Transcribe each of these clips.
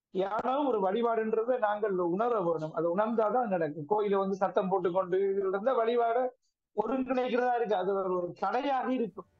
தியானம் ஒரு வழிபாடுன்றதை நாங்கள் உணர வேணும் அதை உணர்ந்தாதான் நடக்கும் கோயில வந்து சத்தம் போட்டுக்கொண்டு இதுல இருந்த வழிபாட ஒருங்கிணைக்கிறதா இருக்கு அது ஒரு ஒரு தடையாக இருக்கும்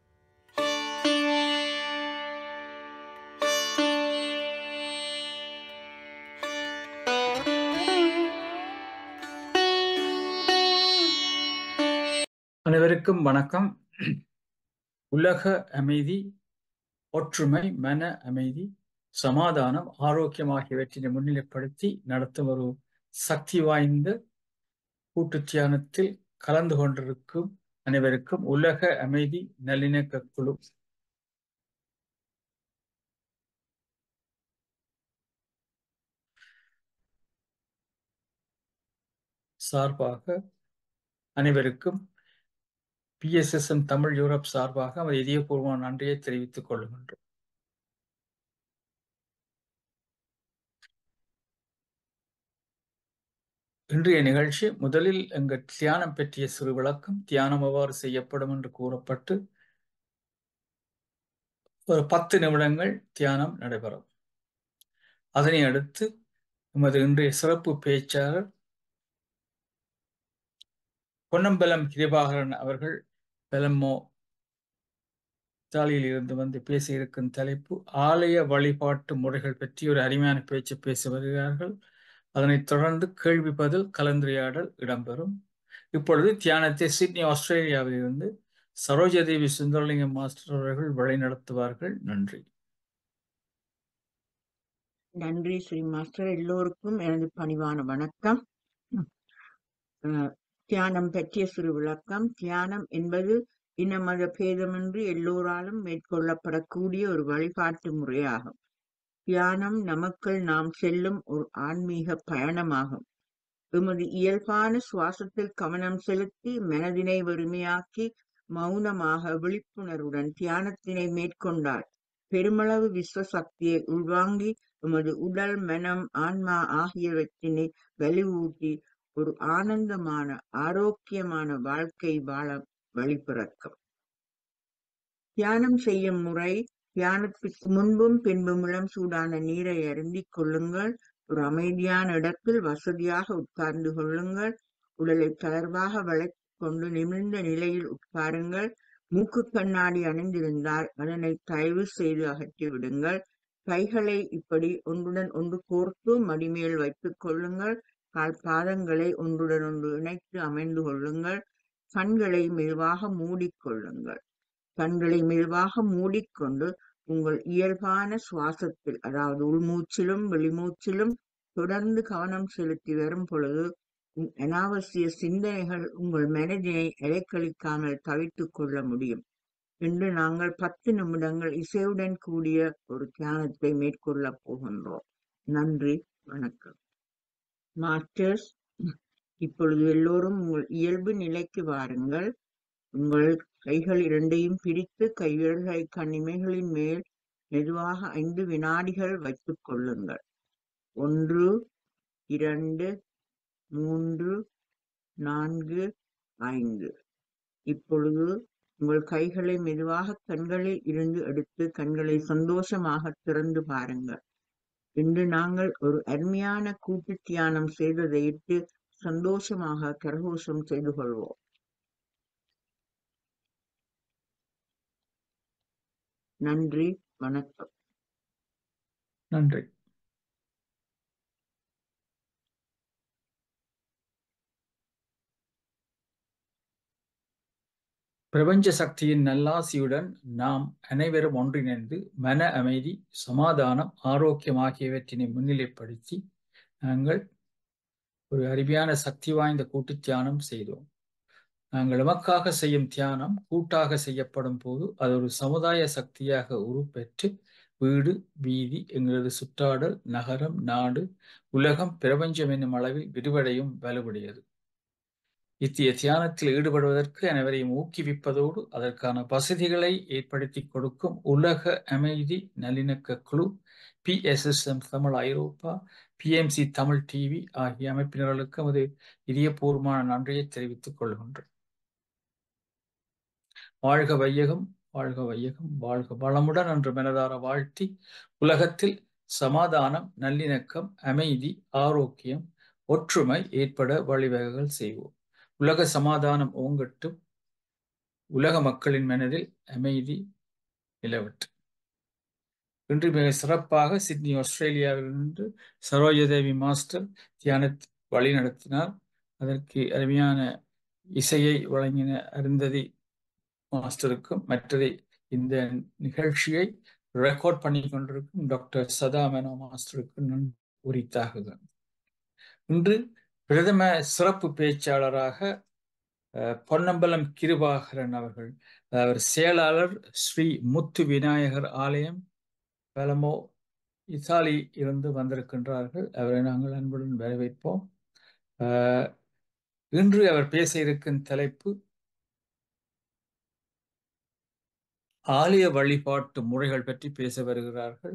அனைவருக்கும் வணக்கம் உலக அமைதி ஒற்றுமை மன அமைதி சமாதானம் ஆரோக்கியம் ஆகியவற்றினை முன்னிலைப்படுத்தி நடத்தும் ஒரு சக்தி வாய்ந்த கூட்டு தியானத்தில் கலந்து கொண்டிருக்கும் அனைவருக்கும் உலக அமைதி நல்லிணக்க குழு சார்பாக அனைவருக்கும் பிஎஸ்எஸ்எம் தமிழ் யூரோப் சார்பாக அவர் இதயபூர்வமான நன்றியை தெரிவித்துக் கொள்கின்றோம் இன்றைய நிகழ்ச்சி முதலில் எங்கள் தியானம் பற்றிய சிறு விளக்கம் தியானம் எவ்வாறு செய்யப்படும் என்று கூறப்பட்டு ஒரு பத்து நிமிடங்கள் தியானம் நடைபெறும் அதனை அடுத்து எமது இன்றைய சிறப்பு பேச்சாளர் பொன்னம்பலம் கிருபாகரன் அவர்கள் பெலமோ இத்தாலியில் இருந்து வந்து பேசியிருக்கும் தலைப்பு ஆலய வழிபாட்டு முறைகள் பற்றி ஒரு அருமையான பேச்சு பேசி வருகிறார்கள் அதனைத் தொடர்ந்து கேள்வி பதில் கலந்துரையாடல் இடம்பெறும் இப்பொழுது தியானத்தை சிட்னி ஆஸ்திரேலியாவில் இருந்து சரோஜதேவி சுந்தரலிங்கம் மாஸ்டர் அவர்கள் வழிநடத்துவார்கள் நன்றி நன்றி ஸ்ரீ மாஸ்டர் எல்லோருக்கும் எனது பணிவான வணக்கம் தியானம் பற்றிய சிறு விளக்கம் தியானம் என்பது இன மத பேதமின்றி எல்லோராலும் மேற்கொள்ளப்படக்கூடிய ஒரு வழிபாட்டு முறையாகும் தியானம் நமக்குள் நாம் செல்லும் ஒரு ஆன்மீக பயணமாகும் எமது இயல்பான சுவாசத்தில் கவனம் செலுத்தி மனதினை வெறுமையாக்கி மௌனமாக விழிப்புணர்வுடன் தியானத்தினை மேற்கொண்டால் பெருமளவு விஸ்வ சக்தியை உள்வாங்கி எமது உடல் மனம் ஆன்மா ஆகியவற்றினை வலிவூட்டி ஒரு ஆனந்தமான ஆரோக்கியமான வாழ்க்கை வாழ வழிபிறக்கும் தியானம் செய்யும் முறை தியானத்துக்கு முன்பும் பின்பும் இளம் சூடான நீரை அருந்திக் கொள்ளுங்கள் ஒரு அமைதியான இடத்தில் வசதியாக உட்கார்ந்து கொள்ளுங்கள் உடலை தளர்வாக வளைத்து கொண்டு நிமிர்ந்த நிலையில் உட்காருங்கள் மூக்கு கண்ணாடி அணிந்திருந்தால் அதனை தயவு செய்து அகற்றி விடுங்கள் கைகளை இப்படி ஒன்றுடன் ஒன்று கோர்த்து மடிமேல் வைத்துக் கொள்ளுங்கள் கால் பாதங்களை ஒன்றுடன் ஒன்று இணைத்து அமைந்து கொள்ளுங்கள் கண்களை மெதுவாக மூடிக்கொள்ளுங்கள் கண்களை மெதுவாக மூடிக்கொண்டு உங்கள் இயல்பான சுவாசத்தில் அதாவது உள்மூச்சிலும் வெளிமூச்சிலும் தொடர்ந்து கவனம் செலுத்தி வரும் பொழுது அனாவசிய சிந்தனைகள் உங்கள் மனதினை இலைக்கழிக்காமல் தவித்துக் கொள்ள முடியும் இன்று நாங்கள் பத்து நிமிடங்கள் இசையுடன் கூடிய ஒரு தியானத்தை மேற்கொள்ளப் போகின்றோம் நன்றி வணக்கம் மாஸ்டர்ஸ் இப்பொழுது எல்லோரும் உங்கள் இயல்பு நிலைக்கு வாருங்கள் உங்கள் கைகள் இரண்டையும் பிரித்து கைவிரல்களை கண்ணிமைகளின் மேல் மெதுவாக ஐந்து வினாடிகள் வைத்துக் கொள்ளுங்கள் ஒன்று இரண்டு மூன்று நான்கு ஐந்து இப்பொழுது உங்கள் கைகளை மெதுவாக கண்களில் இருந்து எடுத்து கண்களை சந்தோஷமாக திறந்து பாருங்கள் இன்று நாங்கள் ஒரு அருமையான கூட்டு தியானம் செய்ததையிட்டு சந்தோஷமாக கரகோஷம் செய்து கொள்வோம் நன்றி வணக்கம் நன்றி பிரபஞ்ச சக்தியின் நல்லாசியுடன் நாம் அனைவரும் ஒன்றிணைந்து மன அமைதி சமாதானம் ஆரோக்கியம் ஆகியவற்றினை முன்னிலைப்படுத்தி நாங்கள் ஒரு அருமையான சக்தி வாய்ந்த கூட்டு தியானம் செய்தோம் நாங்கள் எமக்காக செய்யும் தியானம் கூட்டாக செய்யப்படும் போது அது ஒரு சமுதாய சக்தியாக உருப்பெற்று வீடு வீதி எங்களது சுற்றாடல் நகரம் நாடு உலகம் பிரபஞ்சம் என்னும் அளவில் விரிவடையும் வலுவுடையது இத்திய தியானத்தில் ஈடுபடுவதற்கு அனைவரையும் ஊக்குவிப்பதோடு அதற்கான வசதிகளை ஏற்படுத்தி கொடுக்கும் உலக அமைதி நல்லிணக்க குழு பிஎஸ்எஸ்எம் தமிழ் ஐரோப்பா பிஎம்சி தமிழ் டிவி ஆகிய அமைப்பினர்களுக்கு அது இதயபூர்வமான நன்றியை தெரிவித்துக் கொள்கின்றோம் வாழ்க வையகம் வாழ்க வையகம் வாழ்க வளமுடன் என்று மனதார வாழ்த்தி உலகத்தில் சமாதானம் நல்லிணக்கம் அமைதி ஆரோக்கியம் ஒற்றுமை ஏற்பட வழிவகைகள் செய்வோம் உலக சமாதானம் ஓங்கட்டும் உலக மக்களின் மனதில் அமைதி நிலவட்டும் இன்று மிக சிறப்பாக சிட்னி ஆஸ்திரேலியாவிலிருந்து சரோஜதேவி மாஸ்டர் தியானத்தை வழி நடத்தினார் அதற்கு அருமையான இசையை வழங்கின அருந்ததி மாஸ்டருக்கும் மற்றதை இந்த நிகழ்ச்சியை ரெக்கார்ட் பண்ணி கொண்டிருக்கும் டாக்டர் சதா மேனோ மாஸ்டருக்கு நன்றி உரித்தாகுகிறேன் இன்று பிரதம சிறப்பு பேச்சாளராக பொன்னம்பலம் கிருபாகரன் அவர்கள் அவர் செயலாளர் ஸ்ரீ முத்து விநாயகர் ஆலயம் பலமோ இத்தாலி இருந்து வந்திருக்கின்றார்கள் அவரை நாங்கள் அன்புடன் வரவேற்போம் இன்று அவர் பேச இருக்கும் தலைப்பு ஆலய வழிபாட்டு முறைகள் பற்றி பேச வருகிறார்கள்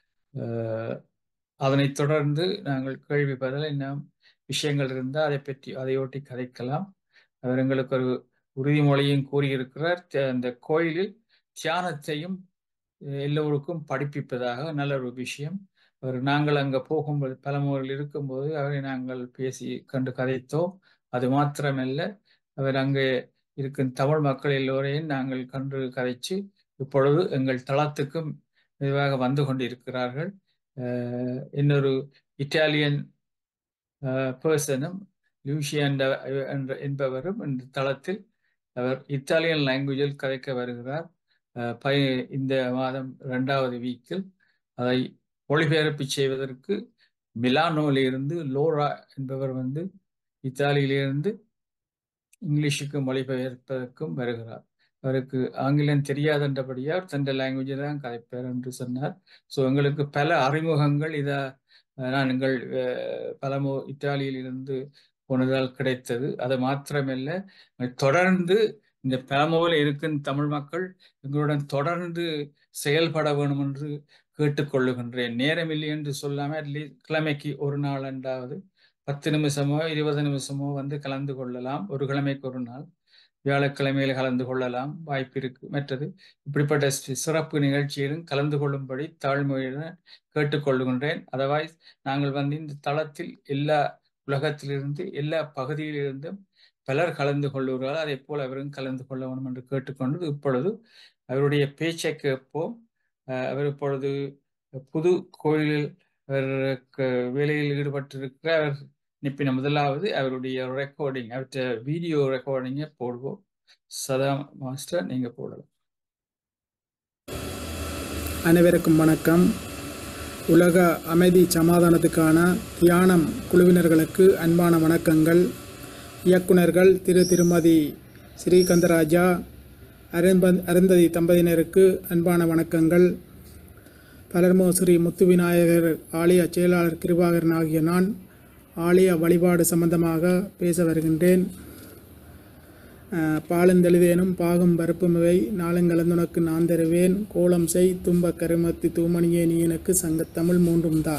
அதனைத் தொடர்ந்து நாங்கள் கேள்வி பதில் இன்னும் விஷயங்கள் இருந்தால் அதை பற்றி அதையொட்டி கதைக்கலாம் அவர் எங்களுக்கு ஒரு உறுதிமொழியும் கூறியிருக்கிறார் அந்த கோயிலில் தியானத்தையும் எல்லோருக்கும் படிப்பிப்பதாக நல்ல ஒரு விஷயம் அவர் நாங்கள் அங்கே போகும்போது பல முறையில் இருக்கும்போது அவரை நாங்கள் பேசி கண்டு கதைத்தோம் அது மாத்திரமல்ல அவர் அங்கே இருக்கும் தமிழ் மக்கள் எல்லோரையும் நாங்கள் கண்டு கதைச்சு இப்பொழுது எங்கள் தளத்துக்கும் மெதுவாக வந்து கொண்டிருக்கிறார்கள் இன்னொரு இட்டாலியன் பர்சனும் லூஷியன் என்ற என்பவரும் இந்த தளத்தில் அவர் இத்தாலியன் லாங்குவேஜில் கதைக்க வருகிறார் பய இந்த மாதம் இரண்டாவது வீக்கில் அதை மொழிபெயர்ப்பு செய்வதற்கு மிலானோலிருந்து லோரா என்பவர் வந்து இத்தாலியிலிருந்து இங்கிலீஷுக்கு மொழிபெயர்ப்பதற்கும் வருகிறார் அவருக்கு ஆங்கிலம் தெரியாதன்றபடியார் தந்த லாங்குவேஜில் தான் கதைப்பார் என்று சொன்னார் ஸோ எங்களுக்கு பல அறிமுகங்கள் இதை நான் எங்கள் பலமோ இத்தாலியில் இருந்து போனதால் கிடைத்தது அது மாத்திரமல்ல தொடர்ந்து இந்த பலமோவில் இருக்கும் தமிழ் மக்கள் எங்களுடன் தொடர்ந்து செயல்பட வேணும் என்று கேட்டுக்கொள்ளுகின்றேன் நேரமில்லை என்று சொல்லாமல் அட்லீஸ்ட் கிழமைக்கு ஒரு நாள் அண்டாவது பத்து நிமிஷமோ இருபது நிமிஷமோ வந்து கலந்து கொள்ளலாம் ஒரு கிழமைக்கு ஒரு நாள் வியாழக்கிழமையில் கலந்து கொள்ளலாம் வாய்ப்பு இருக்கு மற்றது இப்படிப்பட்ட சிறப்பு நிகழ்ச்சியிலும் கலந்து கொள்ளும்படி தாழ்மையுடன் கேட்டுக்கொள்ளுகின்றேன் அதர்வைஸ் நாங்கள் வந்து இந்த தளத்தில் எல்லா உலகத்திலிருந்து எல்லா பகுதியிலிருந்தும் பலர் கலந்து கொள்ளுகிறார்கள் அதே போல் அவரும் கலந்து கொள்ள வேண்டும் என்று கேட்டுக்கொண்டு இப்பொழுது அவருடைய பேச்சை கேட்போம் அவர் இப்பொழுது புது கோயிலில் அவர் வேலையில் ஈடுபட்டிருக்கிற அவர் நிப்பின முதலாவது அவருடைய ரெக்கார்டிங் அவற்றை வீடியோ ரெக்கார்டிங்கை போடுவோம் சதா மாஸ்டர் நீங்க போடலாம் அனைவருக்கும் வணக்கம் உலக அமைதி சமாதானத்துக்கான தியானம் குழுவினர்களுக்கு அன்பான வணக்கங்கள் இயக்குனர்கள் திரு திருமதி ஸ்ரீகந்தராஜா அரும்ப அருந்ததி தம்பதியினருக்கு அன்பான வணக்கங்கள் பலர்மோ ஸ்ரீ முத்து விநாயகர் ஆலய செயலாளர் கிருபாகரன் ஆகிய நான் ஆலய வழிபாடு சம்பந்தமாக பேச வருகின்றேன் பாலந்தெழுதேனும் பாகம் பருப்புமிவை நாளுங்கலந்துனக்கு நான் தருவேன் கோலம் செய் தும்ப கருமத்தி தூமணியே நீ எனக்கு சங்கத்தமிழ் மூன்றும் தா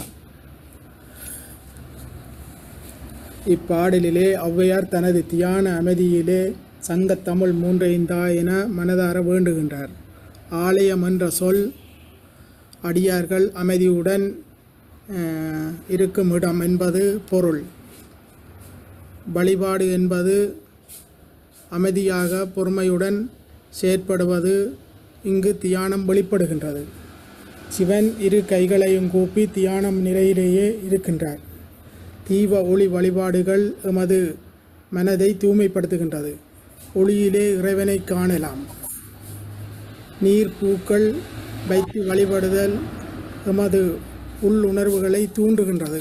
இப்பாடலிலே ஔவையார் தனது தியான அமைதியிலே சங்கத்தமிழ் மூன்றையும் தா என மனதார வேண்டுகின்றார் ஆலயம் என்ற சொல் அடியார்கள் அமைதியுடன் இருக்கும் இடம் என்பது பொருள் வழிபாடு என்பது அமைதியாக பொறுமையுடன் செயற்படுவது இங்கு தியானம் வெளிப்படுகின்றது சிவன் இரு கைகளையும் கூப்பி தியானம் நிலையிலேயே இருக்கின்றார் தீப ஒளி வழிபாடுகள் எமது மனதை தூய்மைப்படுத்துகின்றது ஒளியிலே இறைவனை காணலாம் நீர் பூக்கள் வைத்து வழிபடுதல் எமது உள்ளுணர்வுகளை தூண்டுகின்றது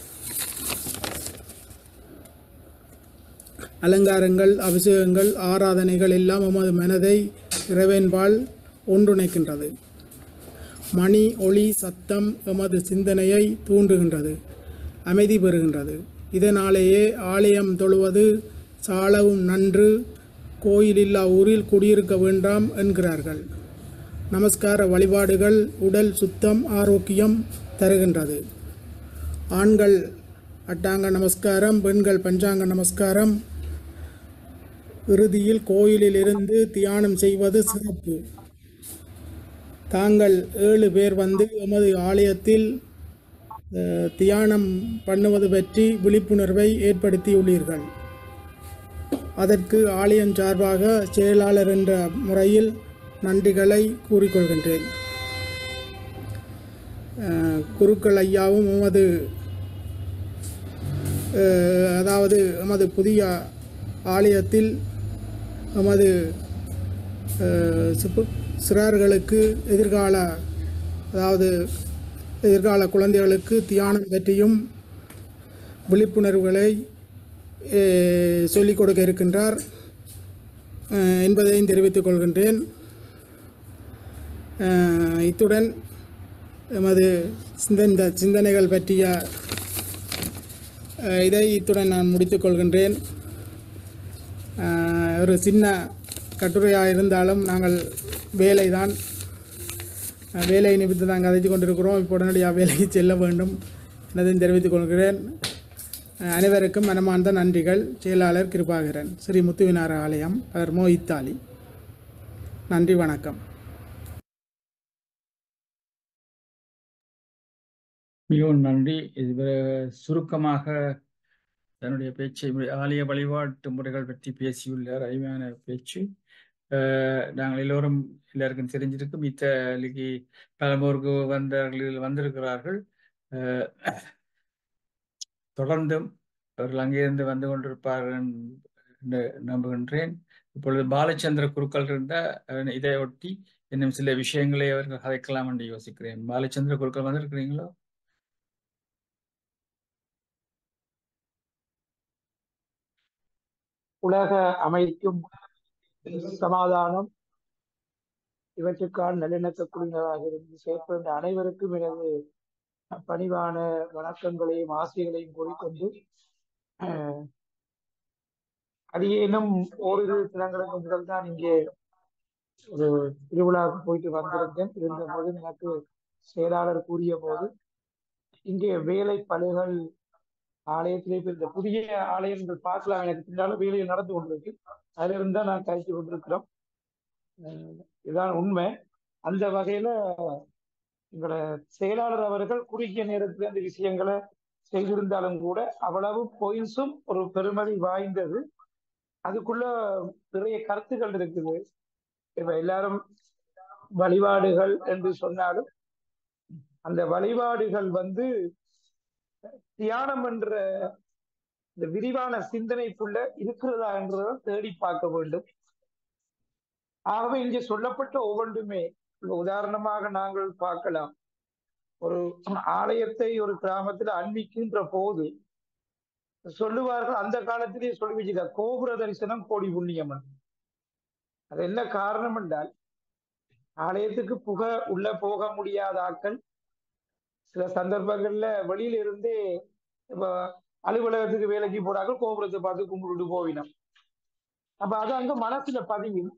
அலங்காரங்கள் அபிஷேகங்கள் ஆராதனைகள் எல்லாம் எமது மனதை இறைவன்பால் ஒன்றிணைக்கின்றது மணி ஒளி சத்தம் எமது சிந்தனையை தூண்டுகின்றது அமைதி பெறுகின்றது இதனாலேயே ஆலயம் தொழுவது சாலவும் நன்று கோயிலில்லா ஊரில் குடியிருக்க வேண்டாம் என்கிறார்கள் நமஸ்கார வழிபாடுகள் உடல் சுத்தம் ஆரோக்கியம் தருகின்றது ஆண்கள் அட்டாங்க நமஸ்காரம் பெண்கள் பஞ்சாங்க நமஸ்காரம் இறுதியில் கோயிலில் இருந்து தியானம் செய்வது சிறப்பு தாங்கள் ஏழு பேர் வந்து எமது ஆலயத்தில் அஹ், தியானம் பண்ணுவது பற்றி விழிப்புணர்வை ஏற்படுத்தியுள்ளீர்கள் அதற்கு ஆலயம் சார்பாக செயலாளர் என்ற முறையில் நன்றிகளை கூறிக்கொள்கின்றேன் அஹ், குருக்கள் ஐயாவும் உமது அஹ், அதாவது எமது புதிய ஆலயத்தில் எமது அஹ், சிப்பு- சிறார்களுக்கு எதிர்கால அதாவது எதிர்கால குழந்தைகளுக்கு தியானம் பற்றியும் விழிப்புணர்வுகளை அஹ், சொல்லிக் கொடுக்க இருக்கின்றார் அஹ், என்பதையும் தெரிவித்துக் கொள்கின்றேன் அஹ், இத்துடன் எமது சிந்தந்த சிந்தனைகள் பற்றிய அஹ், இதை இத்துடன் நான் முடித்துக் கொள்கின்றேன் அஹ், ஒரு சின்ன கட்டுரையாக இருந்தாலும் நாங்கள் வேலைதான் அஹ், வேலை நிமித்து தான் கதைத்து கொண்டிருக்கிறோம் இப்போ உடனடியாக வேலைக்கு செல்ல வேண்டும் எனதையும் தெரிவித்துக் கொள்கிறேன் அஹ், அனைவருக்கும் மனமார்ந்த நன்றிகள் செயலாளர் கிருபாகரன் ஸ்ரீ முத்துவினார் ஆலயம் பர்மோ இத்தாலி நன்றி வணக்கம் மிகவும் நன்றி இது சுருக்கமாக தன்னுடைய பேச்சை ஆலய வழிபாட்டு முறைகள் பற்றி பேசியுள்ளார் அருமையான பேச்சு அஹ், நாங்கள் எல்லோரும் எல்லாருக்கும் தெரிஞ்சிருக்கும் இத்தாலிக்கு பலமூருக்கு வந்தவர்கள் வந்திருக்கிறார்கள் அஹ், தொடர்ந்தும் அவர்கள் அங்கிருந்து வந்து கொண்டிருப்பார்கள் என்று நம்புகின்றேன் இப்பொழுது பாலச்சந்திர குருக்கள் இருந்த அஹ், இதை ஒட்டி இன்னும் சில விஷயங்களை அவர்கள் கதைக்கலாம் என்று யோசிக்கிறேன் பாலச்சந்திர குருக்கள் வந்திருக்கிறீங்களோ உலக அமைதிக்கும் சமாதானம் இவற்றுக்கான நல்லிணக்கக்குழுவினராக இருந்து செயற்படுகின்ற அனைவருக்கும் எனது பணிவான வணக்கங்களையும் ஆசைகளையும் கூறிக்கொண்டு அஹ், அடியேனும் ஓரிரு தினங்களுக்கு முதல் தான் இங்கே ஒரு திருவிழாவுக்கு போயிட்டு வந்திருந்தேன் இருந்த போது எனக்கு செயலாளர் கூறிய போது இங்கே வேலை பழுகள் ஆலயத்திலே இப்ப இந்த புதிய ஆலயங்கள் பார்க்கலாம் எனக்கு பின்னால வேலையில் நடந்து கொண்டிருக்கு அதுல இருந்தா நான் கழித்து கொண்டிருக்கிறோம் அஹ் இதுதான் உண்மை அந்த வகையில எங்களோட செயலாளர் அவர்கள் குறுகிய நேரத்தில் அந்த விஷயங்களை செய்திருந்தாலும் கூட அவ்வளவு பொயின்ஸும் ஒரு பெருமதி வாய்ந்தது அதுக்குள்ள நிறைய கருத்துக்கள் இருக்குது இப்ப எல்லாரும் வழிபாடுகள் என்று சொன்னாலும் அந்த வழிபாடுகள் வந்து தியானம் என்ற இந்த விரிவான சிந்தனைக்குள்ள இருக்கிறதா என்றதை தேடி பார்க்க வேண்டும் ஆகவே இங்கே சொல்லப்பட்ட ஒவ்வொன்றுமே இப்ப உதாரணமாக நாங்கள் பார்க்கலாம் ஒரு ஆலயத்தை ஒரு கிராமத்தில் அன்பிக்கின்ற போது சொல்லுவார்கள் அந்த காலத்திலேயே சொல்லி வச்சுக்க கோபுர தரிசனம் கோடி புண்ணியமன் அது என்ன காரணம் என்றால் ஆலயத்துக்கு புக உள்ள போக முடியாத ஆட்கள் சில சந்தர்ப்பங்கள்ல வெளியில இருந்தே இப்ப அலுவலகத்துக்கு வேலைக்கு போறாங்க கோபுரத்தை பார்த்து கும்பிட்டு போவினோம் அப்ப அது அங்க மனசுல பதியும்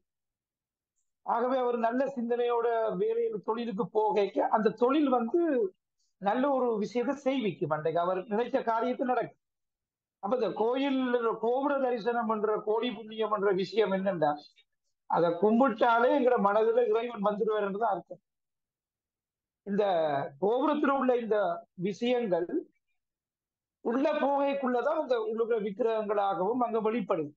ஆகவே அவர் நல்ல சிந்தனையோட வேலையில் தொழிலுக்கு போக அந்த தொழில் வந்து நல்ல ஒரு விஷயத்தை செய்விக்கும் அன்றைக்கு அவர் நினைச்ச காரியத்தை நடக்கும் அப்ப இந்த கோயில் கோபுர தரிசனம் என்ற கோடி புண்ணியம் என்ற விஷயம் என்னன்னா அதை கும்பிட்டாலே எங்கிற மனதுல இறைவன் வந்துடுவார் என்றுதான் அர்த்தம் இந்த கோபுரத்தில் உள்ள இந்த விஷயங்கள் உள்ள போகைக்குள்ளதான் அந்த உள்ள விக்கிரகங்களாகவும் அங்க வெளிப்படுது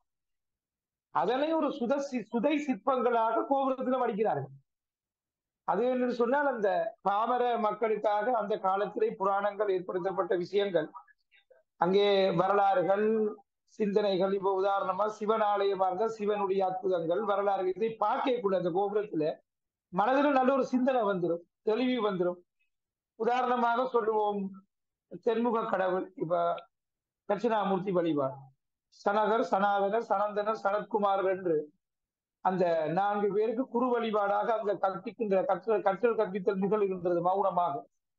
அதனை ஒரு சுத சுதை சிற்பங்களாக கோபுரத்துல வடிக்கிறார்கள் அது என்று சொன்னால் அந்த பாமர மக்களுக்காக அந்த காலத்திலே புராணங்கள் ஏற்படுத்தப்பட்ட விஷயங்கள் அங்கே வரலாறுகள் சிந்தனைகள் இப்ப உதாரணமா சிவன் ஆலயமா இருந்தா சிவனுடைய அற்புதங்கள் வரலாறு இதை பார்க்கக்கூடிய அந்த கோபுரத்துல மனதில் நல்ல ஒரு சிந்தனை வந்துடும் தெளிவு வந்துடும் உதாரணமாக சொல்லுவோம் தென்முக கடவுள் இப்ப தட்சிணாமூர்த்தி வழிபாடு சனகர் சனாதனர் சனந்தனர் சனத்குமார் என்று அந்த நான்கு பேருக்கு குரு வழிபாடாக அந்த கற்பிக்கின்ற கற்றல் கற்றல் கற்பித்தல் நிகழ்கின்றது மௌனமாக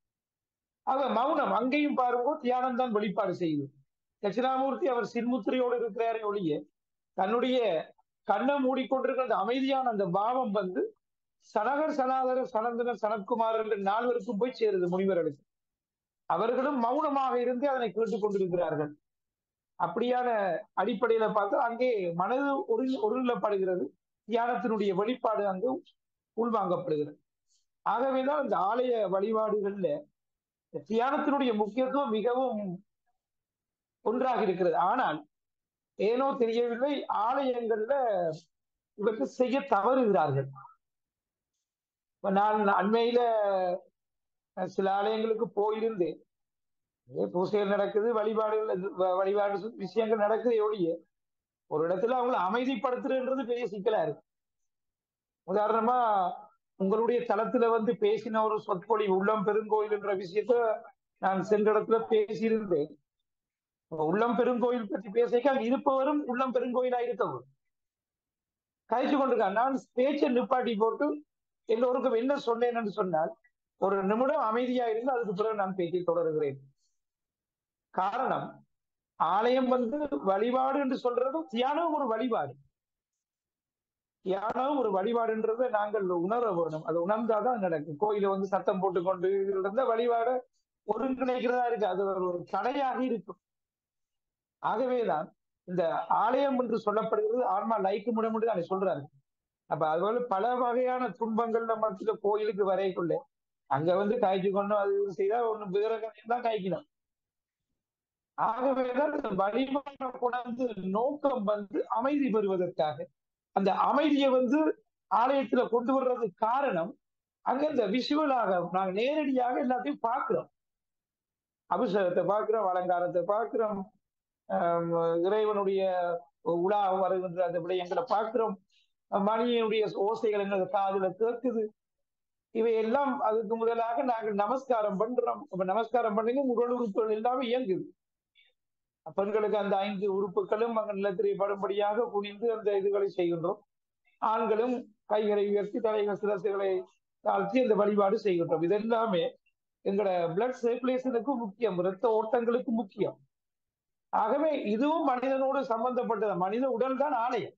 ஆக மௌனம் அங்கேயும் பாருங்க தியானம் தான் வெளிப்பாடு செய்யுது தட்சிணாமூர்த்தி அவர் சின்முத்திரையோடு இருக்கிறாரே ஒழிய தன்னுடைய கண்ணை மூடிக்கொண்டிருக்கிற அந்த அமைதியான அந்த பாவம் வந்து சனகர் சனாதனர் சனந்தனர் சனத்குமார் என்ற நால்வருக்கும் போய் சேருது முனிவர்களுக்கு அவர்களும் மௌனமாக இருந்து அதனை கேட்டுக் கொண்டிருக்கிறார்கள் அப்படியான அடிப்படையில பார்த்தா அங்கே மனது ஒரு ஒருநிலப்படுகிறது தியானத்தினுடைய வெளிப்பாடு அங்கு உள்வாங்கப்படுகிறது ஆகவேதான் இந்த ஆலய வழிபாடுகள்ல தியானத்தினுடைய முக்கியத்துவம் மிகவும் ஒன்றாக இருக்கிறது ஆனால் ஏனோ தெரியவில்லை ஆலயங்கள்ல இவருக்கு செய்ய தவறுகிறார்கள் இப்ப நான் அண்மையில அஹ், சில ஆலயங்களுக்கு போயிருந்தேன் ஏ, பூசைகள் நடக்குது வழிபாடுகள் வ- வழிபாடு சு- விஷயங்கள் நடக்குது ஒழிய ஒரு இடத்துல அவங்களை அமைதிப்படுத்துறதுன்றது பெரிய சிக்கலா இருக்கு உதாரணமா உங்களுடைய தளத்துல வந்து பேசின ஒரு சொற்பொழி உள்ளம் பெருங்கோயில் என்ற விஷயத்த நான் சென்ற இடத்துல பேசியிருந்தேன் உள்ளம் பெருங்கோயில் பற்றி பேசிக்க அங்க இருப்பவரும் உள்ளம் பெருங்கோயிலா இருக்கவும் கழிச்சு கொண்டிருக்கான் நான் பேச்சை நிப்பாட்டி போட்டு எல்லோருக்கும் என்ன சொன்னேன் என்று சொன்னால் ஒரு நிமிடம் அமைதியா இருந்து அதுக்கு பிறகு நான் பேச்சை தொடருகிறேன் காரணம் ஆலயம் வந்து வழிபாடு என்று சொல்றதும் தியானம் ஒரு வழிபாடு தியானம் ஒரு வழிபாடுன்றதை நாங்கள் உணர வேணும் அது உணர்ந்தாதான் நடக்கும் கோயில வந்து சத்தம் போட்டுக்கொண்டு இதுல இருந்த வழிபாட ஒருங்கிணைக்கிறதா இருக்கு அது ஒரு ஒரு தடையாக இருக்கும் ஆகவேதான் இந்த ஆலயம் என்று சொல்லப்படுகிறது ஆன்மா லைக்கு முடியும் அதை சொல்றாரு அப்ப அதுபோல பல வகையான துன்பங்கள்ல மத்தியில கோயிலுக்கு வரைக்குள்ள அங்க வந்து காய்ச்சி கொண்டு அது இது செய்தா ஒண்ணு வேற தான் காய்க்கணும் ஆகவேதான் இந்த வழிபாட கொண்டாந்து நோக்கம் வந்து அமைதி பெறுவதற்காக அந்த அமைதியை வந்து ஆலயத்துல கொண்டு வர்றதுக்கு காரணம் அங்க இந்த விஷுவலாக நாங்க நேரடியாக எல்லாத்தையும் பார்க்கிறோம் அபிஷேகத்தை பார்க்கிறோம் அலங்காரத்தை பார்க்கிறோம் ஆஹ் இறைவனுடைய உலா வருகின்ற அந்த விடயங்களை பார்க்கிறோம் மணியினுடைய ஓசைகள் எங்க காதுல கேட்குது இவை எல்லாம் அதுக்கு முதலாக நாங்கள் நமஸ்காரம் பண்றோம் அப்ப நமஸ்காரம் பண்ணி உடல் உறுப்புகள் எல்லாமே இயங்குது பெண்களுக்கு அந்த ஐந்து உறுப்புகளும் அங்க நிலத்திலே படும்படியாக குனிந்து அந்த இதுகளை செய்கின்றோம் ஆண்களும் கைகளை உயர்த்தி தலைகள் சிரசுகளை தாழ்த்தி அந்த வழிபாடு செய்கின்றோம் இது எல்லாமே எங்களோட பிளட் சர்க்குலேஷனுக்கு முக்கியம் இரத்த ஓட்டங்களுக்கு முக்கியம் ஆகவே இதுவும் மனிதனோடு சம்பந்தப்பட்டது மனித உடல் தான் ஆலயம்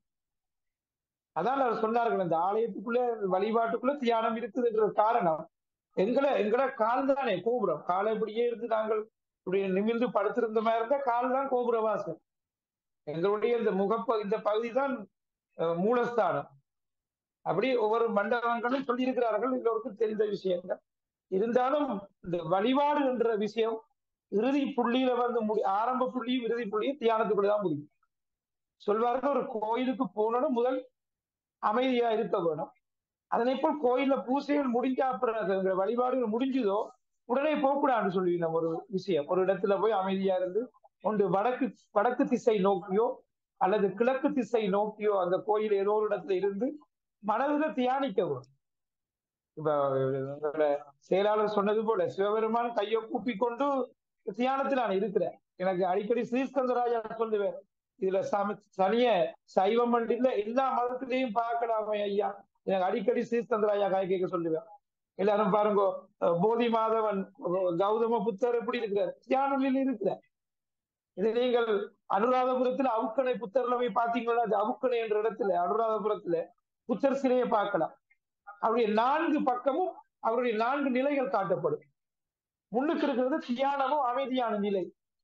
அதான் அவர் சொன்னார்கள் இந்த ஆலயத்துக்குள்ள வழிபாட்டுக்குள்ள தியானம் இருக்குதுன்ற காரணம் எங்களை எங்கட கால் தானே கோபுரம் காலை இப்படியே இருந்து நாங்கள் இப்படி நிமிர்ந்து படுத்திருந்த மாதிரி இருந்தா கால் தான் கோபுர வாசல் எங்களுடைய இந்த முகப்ப இந்த பகுதி தான் அஹ், மூலஸ்தானம் அப்படி ஒவ்வொரு மண்டபங்களும் சொல்லியிருக்கிறார்கள் எல்லோருக்கும் தெரிந்த விஷயங்கள் இருந்தாலும் இந்த வழிபாடு என்ற விஷயம் இறுதி புள்ளியில வந்து முடி ஆரம்ப புள்ளியும் இறுதி புள்ளியும் தியானத்துக்குள்ளதான் முடியும் சொல்வார்கள் ஒரு கோயிலுக்கு போனோம் முதல் அமைதியா இருக்க வேணும் அதனை போல் கோயில்ல பூசைகள் முடிஞ்சா பிறகு வழிபாடுகள் முடிஞ்சதோ உடனே போகக்கூடாதுன்னு சொல்லி நம்ம ஒரு விஷயம் ஒரு இடத்துல போய் அமைதியா இருந்து ஒன்று வடக்கு வடக்கு திசை நோக்கியோ அல்லது கிழக்கு திசை நோக்கியோ அந்த கோயில் ஏதோ ஒரு இடத்துல இருந்து மனதில் தியானிக்க வேணும் இப்ப எங்களோட செயலாளர் சொன்னது போல சிவபெருமான் கையை கூப்பி கொண்டு தியானத்தில் நான் இருக்கிறேன் எனக்கு அடிக்கடி ஸ்ரீஸ்கந்தராஜா சொல்லுவேன் இதுல சம சனிய சைவம் இல்ல எல்லா மதத்திலையும் பார்க்கலாமே ஐயா எனக்கு அடிக்கடி ஸ்ரீஸ்கந்தராஜா காய் கேட்க சொல்லுவேன் எல்லாரும் பாருங்க அஹ் போதி மாதவன் அஹ் கௌதம புத்தர் எப்படி இருக்கிறார் தியான நிலையில் இருக்கிறார் இது நீங்கள் அனுராதபுரத்துல அவுக்கணை புத்தர்ல போய் பாத்தீங்கன்னா அது அவுக்கணை என்ற இடத்துல அனுராதபுரத்துல புத்தர் சிலையை பார்க்கலாம் அவருடைய நான்கு பக்கமும் அவருடைய நான்கு நிலைகள் காட்டப்படும் முன்னுக்கு இருக்கிறது தியானமும் அமைதியான நிலை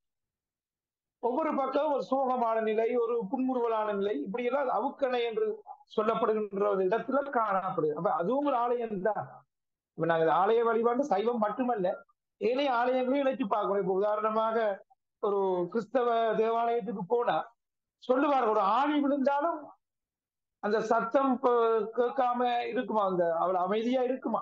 ஒவ்வொரு பக்கமும் ஒரு சோகமான நிலை ஒரு புன்முறுவலான நிலை இப்படி எல்லாம் அது அவுக்கணை என்று சொல்லப்படுகின்ற ஒரு இடத்துல காணப்படுது அப்ப அதுவும் ஒரு ஆலயம் தான் இப்ப நாங்க இது ஆலய வழிபாடு சைவம் மட்டுமல்ல ஏனைய ஆலயங்களையும் இணைச்சு பார்க்கணும் இப்ப உதாரணமாக ஒரு கிறிஸ்தவ தேவாலயத்துக்கு போனா சொல்லுவார் ஒரு ஆணி விழுந்தாலும் அந்த சத்தம் ப- கேட்காம இருக்குமா அந்த அவ்வளவு அமைதியா இருக்குமா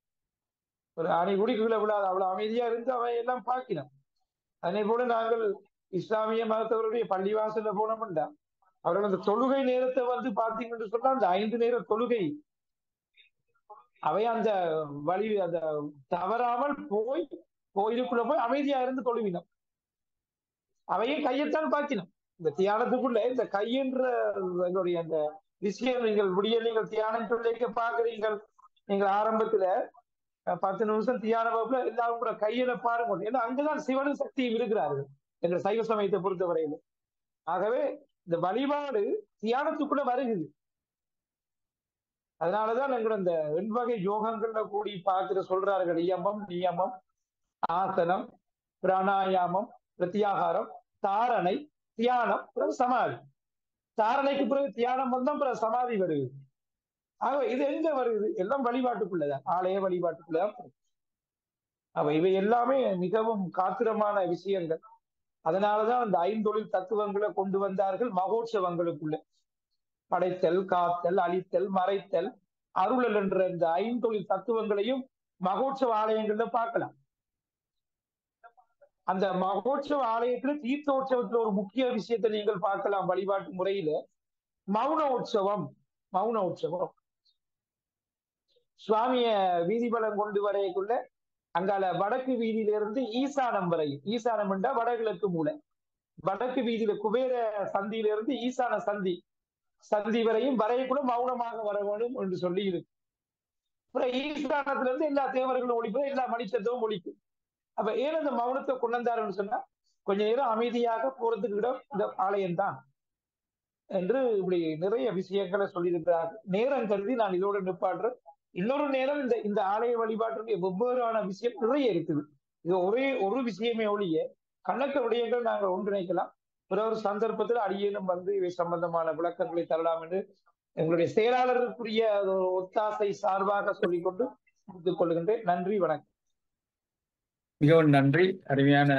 ஒரு ஆணி குடிக்குள்ள விழாது அவ்வளவு அமைதியா இருந்து அவை எல்லாம் பார்க்கணும் அதே போல நாங்கள் இஸ்லாமிய மதத்தவருடைய பள்ளிவாசல்ல போனோம்டா அவர்கள் அந்த தொழுகை நேரத்தை வந்து பார்த்தீங்கன்னு சொன்னா அந்த ஐந்து நேர தொழுகை அவை அந்த வழி அந்த தவறாமல் போய் கோயிலுக்குள்ள போய் அமைதியா இருந்து தொழுவினோம் அவையும் கையத்தான் பார்க்கணும் இந்த தியானத்துக்குள்ள இந்த கையென்ற எங்களுடைய அந்த விஷயம் நீங்கள் விடிய நீங்கள் தியானம் சொல்லிக்க பாக்குறீங்கள் நீங்கள் ஆரம்பத்துல அஹ், பத்து நிமிஷம் தியான வகுப்புல எல்லாரும் கூட கையில பாருங்க ஏன்னா அங்கதான் சிவனும் சக்தியும் இருக்கிறார்கள் எங்கள் சைவ சமயத்தை பொறுத்தவரையில ஆகவே இந்த வழிபாடு தியானத்துக்குள்ள வருகுது அதனாலதான் எங்களோட இந்த எண்வகை யோகங்கள்ல கூடி பார்க்கிற சொல்றார்கள் இயமம் நியமம் ஆசனம் பிராணாயாமம் பிரத்யாகாரம் தாரணை தியானம் பிறகு சமாதி தாரணைக்கு பிறகு தியானம் வந்தோம் பிறகு சமாதி வருது ஆக இது எங்க வருது எல்லாம் வழிபாட்டுக்குள்ளதான் ஆலய வழிபாட்டுக்குள்ளதான் வருது. அப்ப இவை எல்லாமே மிகவும் காத்திரமான விஷயங்கள் அதனாலதான் அந்த ஐந்தொழில் தத்துவங்களை கொண்டு வந்தார்கள் மகோற்சவங்களுக்குள்ள படைத்தல் காத்தல் அழித்தல் மறைத்தல் அருளல் என்ற இந்த ஐந்தொழில் தத்துவங்களையும் மகோற்சவ ஆலயங்கள்ல பார்க்கலாம் அந்த மகோற்சவ ஆலயத்துல தீர்த்தோற்சவத்துல ஒரு முக்கிய விஷயத்தை நீங்கள் பார்க்கலாம் வழிபாட்டு முறையில மௌன உற்சவம் மௌன உற்சவம் சுவாமிய வீதிபலம் கொண்டு வரையக்குள்ள அங்கால வடக்கு வீதியில இருந்து ஈசானம் வரை ஈசானம் என்றா வடகிழக்கு மூலை வடக்கு வீதியில குபேர சந்தியில இருந்து ஈசான சந்தி சந்தி வரையும் வரையக்குள்ள மௌனமாக வர வேண்டும் என்று சொல்லி இருக்கு அப்புறம் ஈசானத்துல இருந்து எல்லா தேவர்களும் ஒழிப்பு எல்லா மணிச்சத்துவம் ஒழிக்கும் அப்ப ஏன் அந்த மௌனத்தை கொண்டாருன்னு சொன்னா கொஞ்ச நேரம் அமைதியாக போறதுக்கு இடம் இந்த ஆலயம் தான் என்று இப்படி நிறைய விஷயங்களை சொல்லியிருக்கிறார் நேரம் கருதி நான் இதோட நிப்பாடுறேன் இன்னொரு நேரம் இந்த இந்த ஆலய வழிபாட்டுடைய வெவ்வேறான விஷயம் நிறைய இருக்குது இது ஒரே ஒரு விஷயமே ஒழிய கணக்க விடயங்கள் நாங்கள் ஒன்றிணைக்கலாம் பிற ஒரு சந்தர்ப்பத்தில் அடியேனும் வந்து இவை சம்பந்தமான விளக்கங்களை தரலாம் என்று எங்களுடைய செயலாளருக்குரிய ஒரு ஒத்தாசை சார்பாக சொல்லிக்கொண்டு முடித்துக் கொள்கின்றேன் நன்றி வணக்கம் மிகவும் நன்றி அருமையான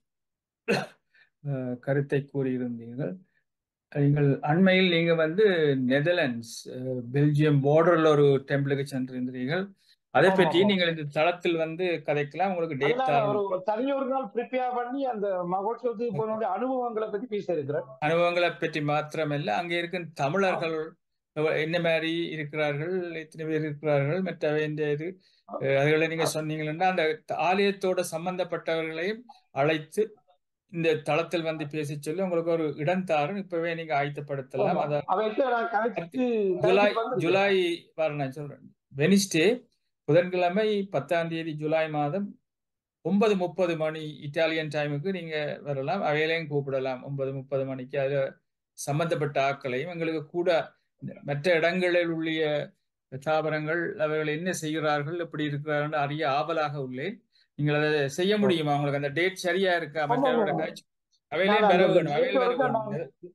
அஹ், கருத்தை கூறியிருந்தீர்கள் நீங்கள் அண்மையில் நீங்க வந்து நெதர்லாண்ட்ஸ் அஹ், பெல்ஜியம் பார்டர்ல ஒரு டெம்பிளுக்கு சென்றிருந்தீர்கள் அதை ஆமா, பற்றி ஆமா. நீங்கள் இந்த தளத்தில் வந்து கதைக்கலாம் உங்களுக்கு டேட் அதனால ஒரு தரணும் ஒரு தனி ஒரு நாள் ப்ரிப்பேர் பண்ணி அந்த மகோத்சவத்துக்கு போனோட அனுபவங்களை பத்தி பேச இருக்கிறேன் அனுபவங்களை பற்றி மாத்திரமல்ல அங்கே இருக்கும் தமிழர்கள் எவ்வ- என்ன மாதிரி இருக்கிறார்கள் எத்தனை பேர் இருக்கிறார்கள் மற்றவை இந்த இது அஹ், அதுகளை நீங்க சொன்னீங்கன்னா அந்த ஆலயத்தோட சம்பந்தப்பட்டவர்களையும் அழைத்து இந்த தளத்தில் வந்து பேசி சொல்லி உங்களுக்கு ஒரு இடம் தாரும் இப்பவே நீங்க ஆயத்தப்படுத்தலாம் அத அவைக்கு நான் கழிச்சு ஜூலை கழிச்சு வந்து ஜூலை வர நான் சொல்றேன் வெனிஸ்டே புதன்கிழமை பத்தாம் தேதி ஜூலை மாதம் ஒன்பது முப்பது மணி இட்டாலியன் டைமுக்கு நீங்க வரலாம் அவையிலையும் கூப்பிடலாம் ஒன்பது முப்பது மணிக்கு அதுல சம்பந்தப்பட்ட ஆட்களையும் எங்களுக்கு கூட மற்ற இடங்களில் உள்ள தாவரங்கள் அவர்கள் என்ன செய்கிறார்கள் எப்படி இருக்கிறார்கள் அறிய ஆவலாக உள்ளேன் நீங்கள் அதை செய்ய முடியுமா உங்களுக்கு அந்த டேட் சரியா இருக்கா ஆமா, மற்றவரோட ஆமா. காட்சி அவையிலையும் நான் வர அந்த வேணும் அவையில் வர date வரைக்கும் வேணும் நான்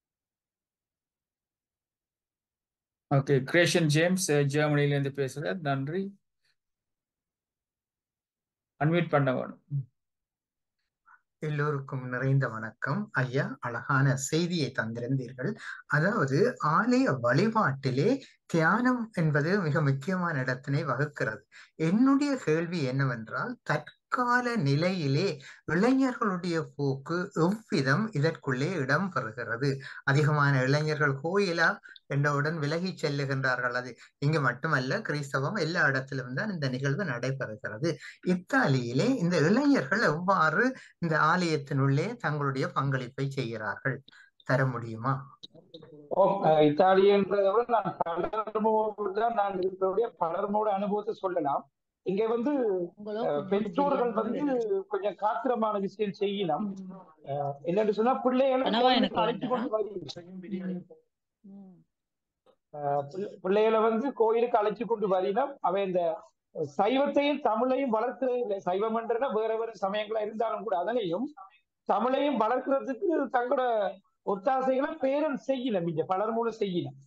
ஓகே கிரேஷன் ஜேம்ஸ் ஜெர்மனில இருந்து பேசுறார் நன்றி அன்மியூட் பண்ண வேணும் எல்லோருக்கும் நிறைந்த வணக்கம் ஐயா அழகான செய்தியை தந்திருந்தீர்கள் அதாவது ஆலய வழிபாட்டிலே தியானம் என்பது மிக முக்கியமான இடத்தினை வகுக்கிறது என்னுடைய கேள்வி என்னவென்றால் தற்கால நிலையிலே இளைஞர்களுடைய போக்கு எவ்விதம் இதற்குள்ளே இடம் பெறுகிறது அதிகமான இளைஞர்கள் கோயிலா என்றவுடன் விலகி செல்லுகின்றார்கள் அது இங்கு மட்டுமல்ல கிறிஸ்தவம் எல்லா இடத்திலும் தான் இந்த நிகழ்வு நடைபெறுகிறது இத்தாலியிலே இந்த இளைஞர்கள் எவ்வாறு இந்த ஆலயத்தினுள்ளே தங்களுடைய பங்களிப்பை செய்கிறார்கள் தர முடியுமா ஓ, அஹ், இத்தாலியன்றதை விட நான் பலர்மோடு தான் நான் இருக்கிற பலர்மோட அனுபவத்தை சொல்லலாம் இங்க வந்து அஹ், பெற்றோர்கள் வந்து கொஞ்சம் காத்திரமான விஷயம் செய்யலாம் அஹ், என்னன்னு சொன்னா பிள்ளைகளை கனவா கோயிலுக்கு எனக்கு அழைத்து கொண்டு வேண்டாம் வரீங்க அஹ், பிள்ளை- பிள்ளைகளை வந்து கோயிலுக்கு அழைச்சு கொண்டு வரீனம் அவன் இந்த சைவத்தையும் தமிழையும் வளர்க்கிறதே இல்லை சைவம் என்றனா வேற வேற சமயங்களா இருந்தாலும் கூட அதனையும் தமிழையும் வளர்க்கறதுக்கு தங்களோட ஒத்தாசைகளை பேரன் செய்யணும் இங்க பலர் மூலம் செய்யணும்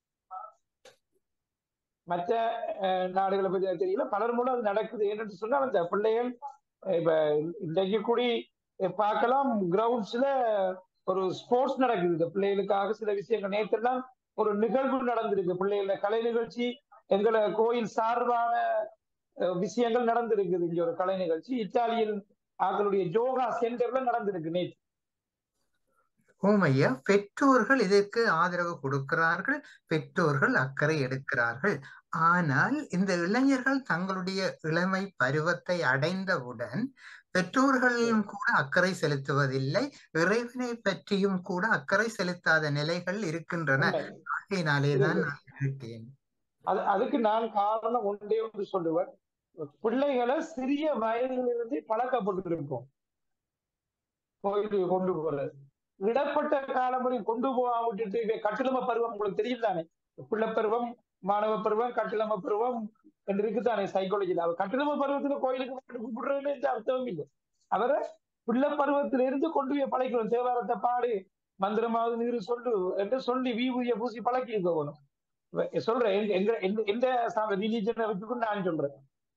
மற்ற அஹ், நாடுகளை பத்தி எனக்கு தெரியல பலர் மூலம் அது நடக்குது என்னன்னு சொன்னா அந்த பிள்ளைகள் அஹ், இப்ப இன்றைக்கு கூடி அஹ், பார்க்கலாம் கிரவுண்ட்ஸ்ல ஒரு ஸ்போர்ட்ஸ் நடக்குது இந்த பிள்ளைகளுக்காக சில விஷயங்கள் நேற்றுலாம் ஒரு நிகழ்வு நடந்திருக்கு பிள்ளைகள கலை நிகழ்ச்சி எங்களை கோயில் சார்பான அஹ், விஷயங்கள் நடந்திருக்குது இங்க ஒரு கலை நிகழ்ச்சி இத்தாலியன் அவர்களுடைய யோகா சென்டர்ல நடந்திருக்கு நேற்று ஓமையா பெற்றோர்கள் இதற்கு ஆதரவு கொடுக்கிறார்கள் பெற்றோர்கள் அக்கறை எடுக்கிறார்கள் ஆனால் இந்த இளைஞர்கள் தங்களுடைய இளமை பருவத்தை அடைந்தவுடன் பெற்றோர்களும் கூட அக்கறை செலுத்துவதில்லை இறைவனை பற்றியும் கூட அக்கறை செலுத்தாத நிலைகள் இருக்கின்றன ஆகையினாலேதான் நான் கேட்டேன் அது அதுக்கு நான் காரணம் ஒன்றே ஒன்று சொல்லுவேன் பிள்ளைகளை சிறிய வயதிலிருந்து பழக்கப்பட்டு இருக்கோம் கோயிலுக்கு கொண்டு போறது இடப்பட்ட காலம் வரையும் கொண்டு போக விட்டுட்டு இவை கட்டிலம பருவம் உங்களுக்கு தெரியும் தானே பிள்ளை பருவம் மாணவ பருவம் கட்டிலம பருவம் என்று இருக்குதானே சைக்காலஜில அவர் கட்டிலம பருவத்துல கோயிலுக்கு போட்டு கூப்பிடுறதுல எந்த அர்த்தமும் இல்லை அவரை பிள்ளை பருவத்தில இருந்து கொண்டு போய் பழக்கணும் தேவாரத்தை பாடு மந்திரமாவது நீர் சொல்லு என்று சொல்லி வீபூதிய பூசி பழக்கி இருக்கணும் சொல்றேன் எங்க- எங்க எந்த- எந்த ரிலீஜனை வச்சுக்கும் நான் சொல்றேன்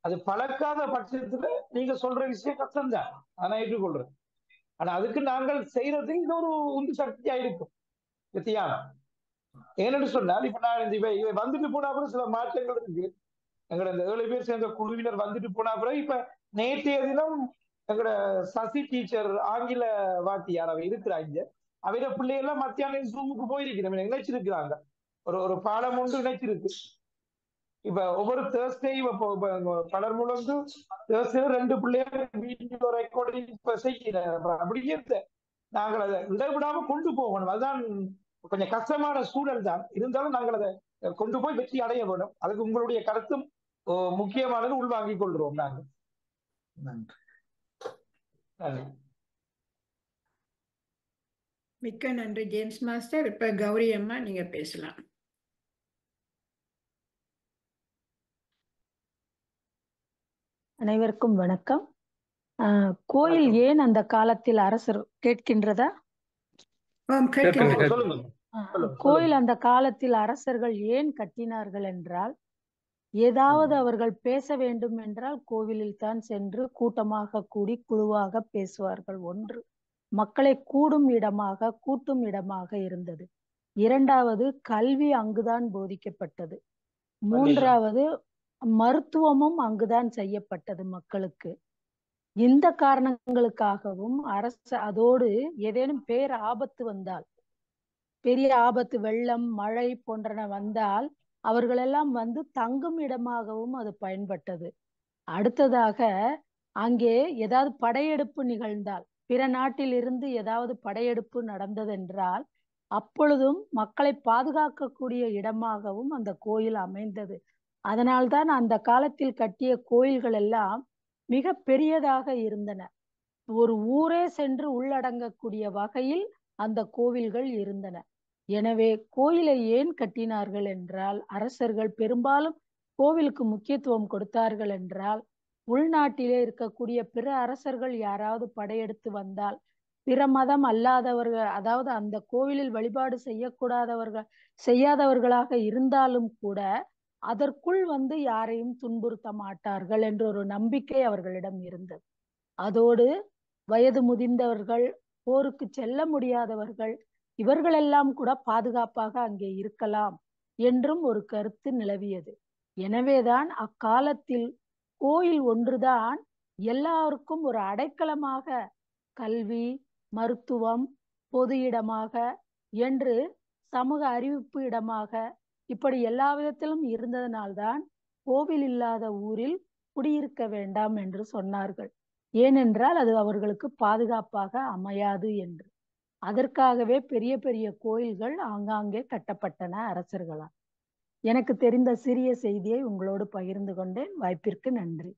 அது பழக்காத பட்சத்துல நீங்க சொல்ற விஷயம் கஷ்டம்தான் ஆனா ஏற்றுக்கொள்றேன் ஆனா அதுக்கு நாங்கள் செய்யறது இது ஒரு உந்து சக்தியா இருக்கும் வித்தியானம் ஏன்னு சொன்னால் இப்ப நான் இந்த இவ- இவ வந்துட்டு போனா கூட சில மாற்றங்கள் இருக்கு எங்களோட இந்த ஏழு பேர் சேர்ந்த குழுவினர் வந்துட்டு போனா கூட இப்ப நேற்றைய தினம் எங்களோட சசி டீச்சர் ஆங்கில வாத்தியார் அவ இருக்கிறாங்க அவையில பிள்ளைகள்லாம் மத்தியானம் ஜூமுக்கு போயிருக்கிறோம் இணைச்சிருக்கிறாங்க ஒரு ஒரு பாடம் ஒன்று இணைச்சிருக்கு இப்ப ஒவ்வொரு தேர்ஸ்டே இப்ப பலர் மூலம் தேர்ஸ்டே ரெண்டு பிள்ளைகள் வீடியோ ரெக்கார்டிங் இப்ப செய்யல அப்படியே நாங்கள் அதை இடைவிடாம கொண்டு போகணும் அதுதான் கொஞ்சம் கஷ்டமான சூழல் தான் இருந்தாலும் நாங்கள் அதை கொண்டு போய் வெற்றி அடைய வேணும் அதுக்கு உங்களுடைய கருத்தும் ஓ, முக்கியமானது உள்வாங்கிக் கொள்கிறோம் நாங்கள் நன்றி நன்றி. மிக்க நன்றி ஜேம்ஸ் மாஸ்டர் இப்ப கௌரி அம்மா நீங்க பேசலாம் அனைவருக்கும் வணக்கம் ஆஹ் கோயில் வணக்கம். ஏன் அந்த காலத்தில் அரசர் கேட்கின்றதா ஆம், கேட்கின்றது. கேட்கின்றது. சொல்லுங்க ஆஹ் சொல்லுங்க, கோயில் சொல்லுங்க. அந்த காலத்தில் அரசர்கள் ஏன் கட்டினார்கள் என்றால் ஏதாவது ம். அவர்கள் பேச வேண்டும் என்றால் கோவிலில் தான் சென்று கூட்டமாக கூடி குழுவாக பேசுவார்கள் ஒன்று மக்களை கூடும் இடமாக கூட்டும் இடமாக இருந்தது இரண்டாவது கல்வி அங்குதான் போதிக்கப்பட்டது மூன்றாவது மருத்துவமும் அங்குதான் செய்யப்பட்டது மக்களுக்கு இந்த காரணங்களுக்காகவும் அரசு அதோடு ஏதேனும் பேர் ஆபத்து வந்தால் பெரிய ஆபத்து வெள்ளம் மழை போன்றன வந்தால் அவர்களெல்லாம் வந்து தங்கும் இடமாகவும் அது பயன்பட்டது அடுத்ததாக அங்கே ஏதாவது படையெடுப்பு நிகழ்ந்தால் பிற நாட்டில் இருந்து ஏதாவது படையெடுப்பு நடந்ததென்றால் அப்பொழுதும் மக்களை பாதுகாக்கக்கூடிய இடமாகவும் அந்த கோயில் அமைந்தது அதனால்தான் அந்த காலத்தில் கட்டிய கோயில்கள் எல்லாம் மிக பெரியதாக இருந்தன ஒரு ஊரே சென்று உள்ளடங்கக்கூடிய வகையில் அந்த கோவில்கள் இருந்தன எனவே கோயிலை ஏன் கட்டினார்கள் என்றால் அரசர்கள் பெரும்பாலும் கோவிலுக்கு முக்கியத்துவம் கொடுத்தார்கள் என்றால் உள்நாட்டிலே இருக்கக்கூடிய பிற அரசர்கள் யாராவது படையெடுத்து வந்தால் பிற மதம் அல்லாதவர்கள் அதாவது அந்த கோவிலில் வழிபாடு செய்யக்கூடாதவர்கள் செய்யாதவர்களாக இருந்தாலும் கூட அதற்குள் வந்து யாரையும் துன்புறுத்த மாட்டார்கள் என்ற ஒரு நம்பிக்கை அவர்களிடம் இருந்தது அதோடு வயது முதிர்ந்தவர்கள் போருக்கு செல்ல முடியாதவர்கள் இவர்களெல்லாம் கூட பாதுகாப்பாக அங்கே இருக்கலாம் என்றும் ஒரு கருத்து நிலவியது எனவேதான் அக்காலத்தில் கோயில் ஒன்றுதான் எல்லாருக்கும் ஒரு அடைக்கலமாக கல்வி மருத்துவம் பொது இடமாக என்று சமூக அறிவிப்பு இடமாக இப்படி எல்லா விதத்திலும் இருந்ததனால்தான் கோவில் இல்லாத ஊரில் குடியிருக்க வேண்டாம் என்று சொன்னார்கள் ஏனென்றால் அது அவர்களுக்கு பாதுகாப்பாக அமையாது என்று அதற்காகவே பெரிய பெரிய கோயில்கள் ஆங்காங்கே கட்டப்பட்டன அரசர்களால் எனக்கு தெரிந்த சிறிய செய்தியை உங்களோடு பகிர்ந்து கொண்டேன் வாய்ப்பிற்கு நன்றி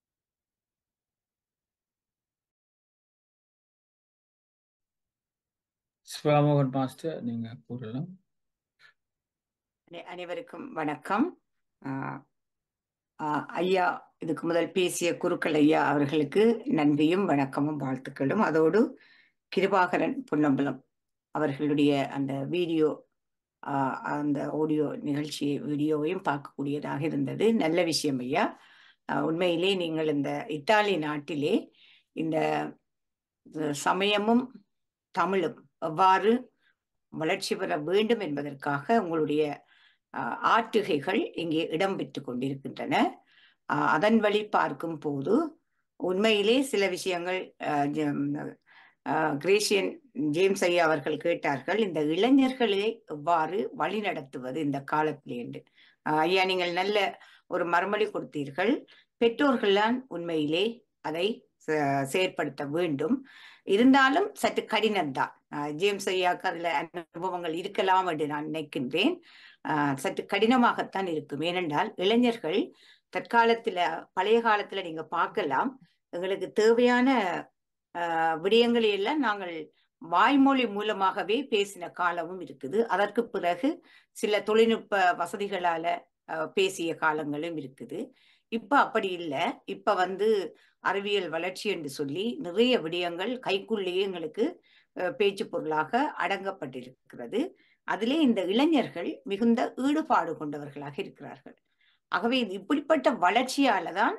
சிவாமோகன் மாஸ்டர் நீங்க கூறலாம் அனை- அனைவருக்கும் வணக்கம் ஆஹ் ஆஹ் ஐயா இதுக்கு முதல் பேசிய குருக்கள் ஐயா அவர்களுக்கு நன்றியும் வணக்கமும் வாழ்த்துக்களும் அதோடு கிருபாகரன் பொன்னம்பலம் அவர்களுடைய அந்த வீடியோ ஆஹ் அந்த ஆடியோ நிகழ்ச்சி வீடியோவையும் பார்க்கக்கூடியதாக இருந்தது நல்ல விஷயம் ஐயா ஆஹ் உண்மையிலே நீங்கள் இந்த இத்தாலி நாட்டிலே இந்த அஹ், சமயமும் தமிழும் எவ்வாறு வளர்ச்சி பெற வேண்டும் என்பதற்காக உங்களுடைய ஆஹ், ஆற்றுகைகள் இங்கே இடம்பெற்று கொண்டிருக்கின்றன ஆஹ், அதன் வழி பார்க்கும் போது உண்மையிலே சில விஷயங்கள் ஆஹ், ஜெம்- ஆஹ், கிரேசியன் ஜேம்ஸ் ஐயா அவர்கள் கேட்டார்கள் இந்த இளைஞர்களை எவ்வாறு வழிநடத்துவது இந்த காலத்திலே என்று ஆஹ், ஐயா நீங்கள் நல்ல ஒரு மறுமொழி கொடுத்தீர்கள் பெற்றோர்கள்தான் உண்மையிலே அதை செ- செயற்படுத்த வேண்டும் இருந்தாலும் சற்று கடினம்தான் ஆஹ் ஜேம்ஸ் ஐயாவுக்கு அதுல அனுபவங்கள் இருக்கலாம் என்று நான் நினைக்கின்றேன் ஆஹ் சற்று கடினமாகத்தான் இருக்கும் ஏனென்றால் இளைஞர்கள் தற்காலத்துல பழைய காலத்துல நீங்க பார்க்கலாம் எங்களுக்கு தேவையான ஆஹ் விடயங்களை எல்லாம் நாங்கள் வாய்மொழி மூலமாகவே பேசின காலமும் இருக்குது அதற்கு பிறகு சில தொழில்நுட்ப வசதிகளால ஆஹ் பேசிய காலங்களும் இருக்குது இப்ப அப்படி இல்லை இப்ப வந்து அறிவியல் வளர்ச்சி என்று சொல்லி நிறைய விடயங்கள் கைக்குள்ளேயே எங்களுக்கு அஹ், பேச்சு பொருளாக அடங்கப்பட்டிருக்கிறது அதிலே இந்த இளைஞர்கள் மிகுந்த ஈடுபாடு கொண்டவர்களாக இருக்கிறார்கள் ஆகவே இது இப்படிப்பட்ட வளர்ச்சியால தான்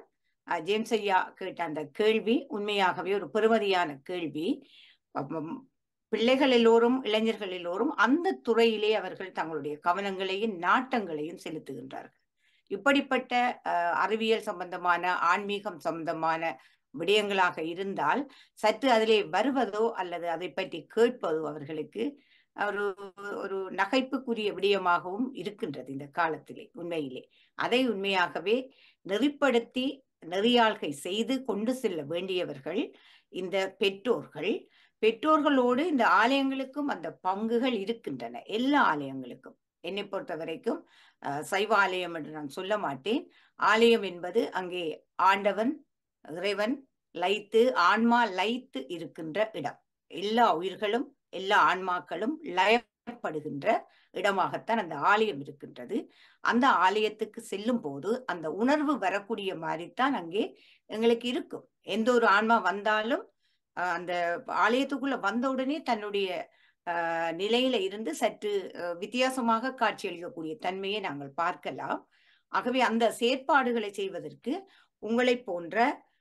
அஹ், ஜேம்ஸ் ஐயா கேட்ட அந்த கேள்வி உண்மையாகவே ஒரு பெருமதியான கேள்வி அப்பம் பிள்ளைகள் எல்லோரும் இளைஞர்கள் எல்லோரும் அந்த துறையிலே அவர்கள் தங்களுடைய கவனங்களையும் நாட்டங்களையும் செலுத்துகின்றார்கள் இப்படிப்பட்ட அஹ், அறிவியல் சம்பந்தமான ஆன்மீகம் சம்பந்தமான விடயங்களாக இருந்தால் சற்று அதிலே வருவதோ அல்லது அதை பற்றி கேட்பதோ அவர்களுக்கு ஒரு ஒரு நகைப்புக்குரிய விடயமாகவும் இருக்கின்றது இந்த காலத்திலே உண்மையிலே அதை உண்மையாகவே நெறிப்படுத்தி நெறியாள்கை செய்து கொண்டு செல்ல வேண்டியவர்கள் இந்த பெற்றோர்கள் பெற்றோர்களோடு இந்த ஆலயங்களுக்கும் அந்த பங்குகள் இருக்கின்றன எல்லா ஆலயங்களுக்கும் என்னை பொறுத்த வரைக்கும் அஹ், சைவ ஆலயம் என்று நான் சொல்ல மாட்டேன் ஆலயம் என்பது அங்கே ஆண்டவன் இறைவன் லயித்து ஆன்மா லயித்து இருக்கின்ற இடம் எல்லா உயிர்களும் எல்லா ஆன்மாக்களும் லயப்படுகின்ற இடமாகத்தான் அந்த ஆலயம் இருக்கின்றது அந்த ஆலயத்துக்கு செல்லும் போது அந்த உணர்வு வரக்கூடிய மாதிரித்தான் அங்கே எங்களுக்கு இருக்கும் எந்த ஒரு ஆன்மா வந்தாலும் அஹ், அந்த ஆலயத்துக்குள்ள வந்த உடனே தன்னுடைய அஹ், நிலையில இருந்து சற்று அஹ், வித்தியாசமாக காட்சியளிக்கக்கூடிய தன்மையை நாங்கள் பார்க்கலாம் ஆகவே அந்த செயற்பாடுகளை செய்வதற்கு உங்களை போன்ற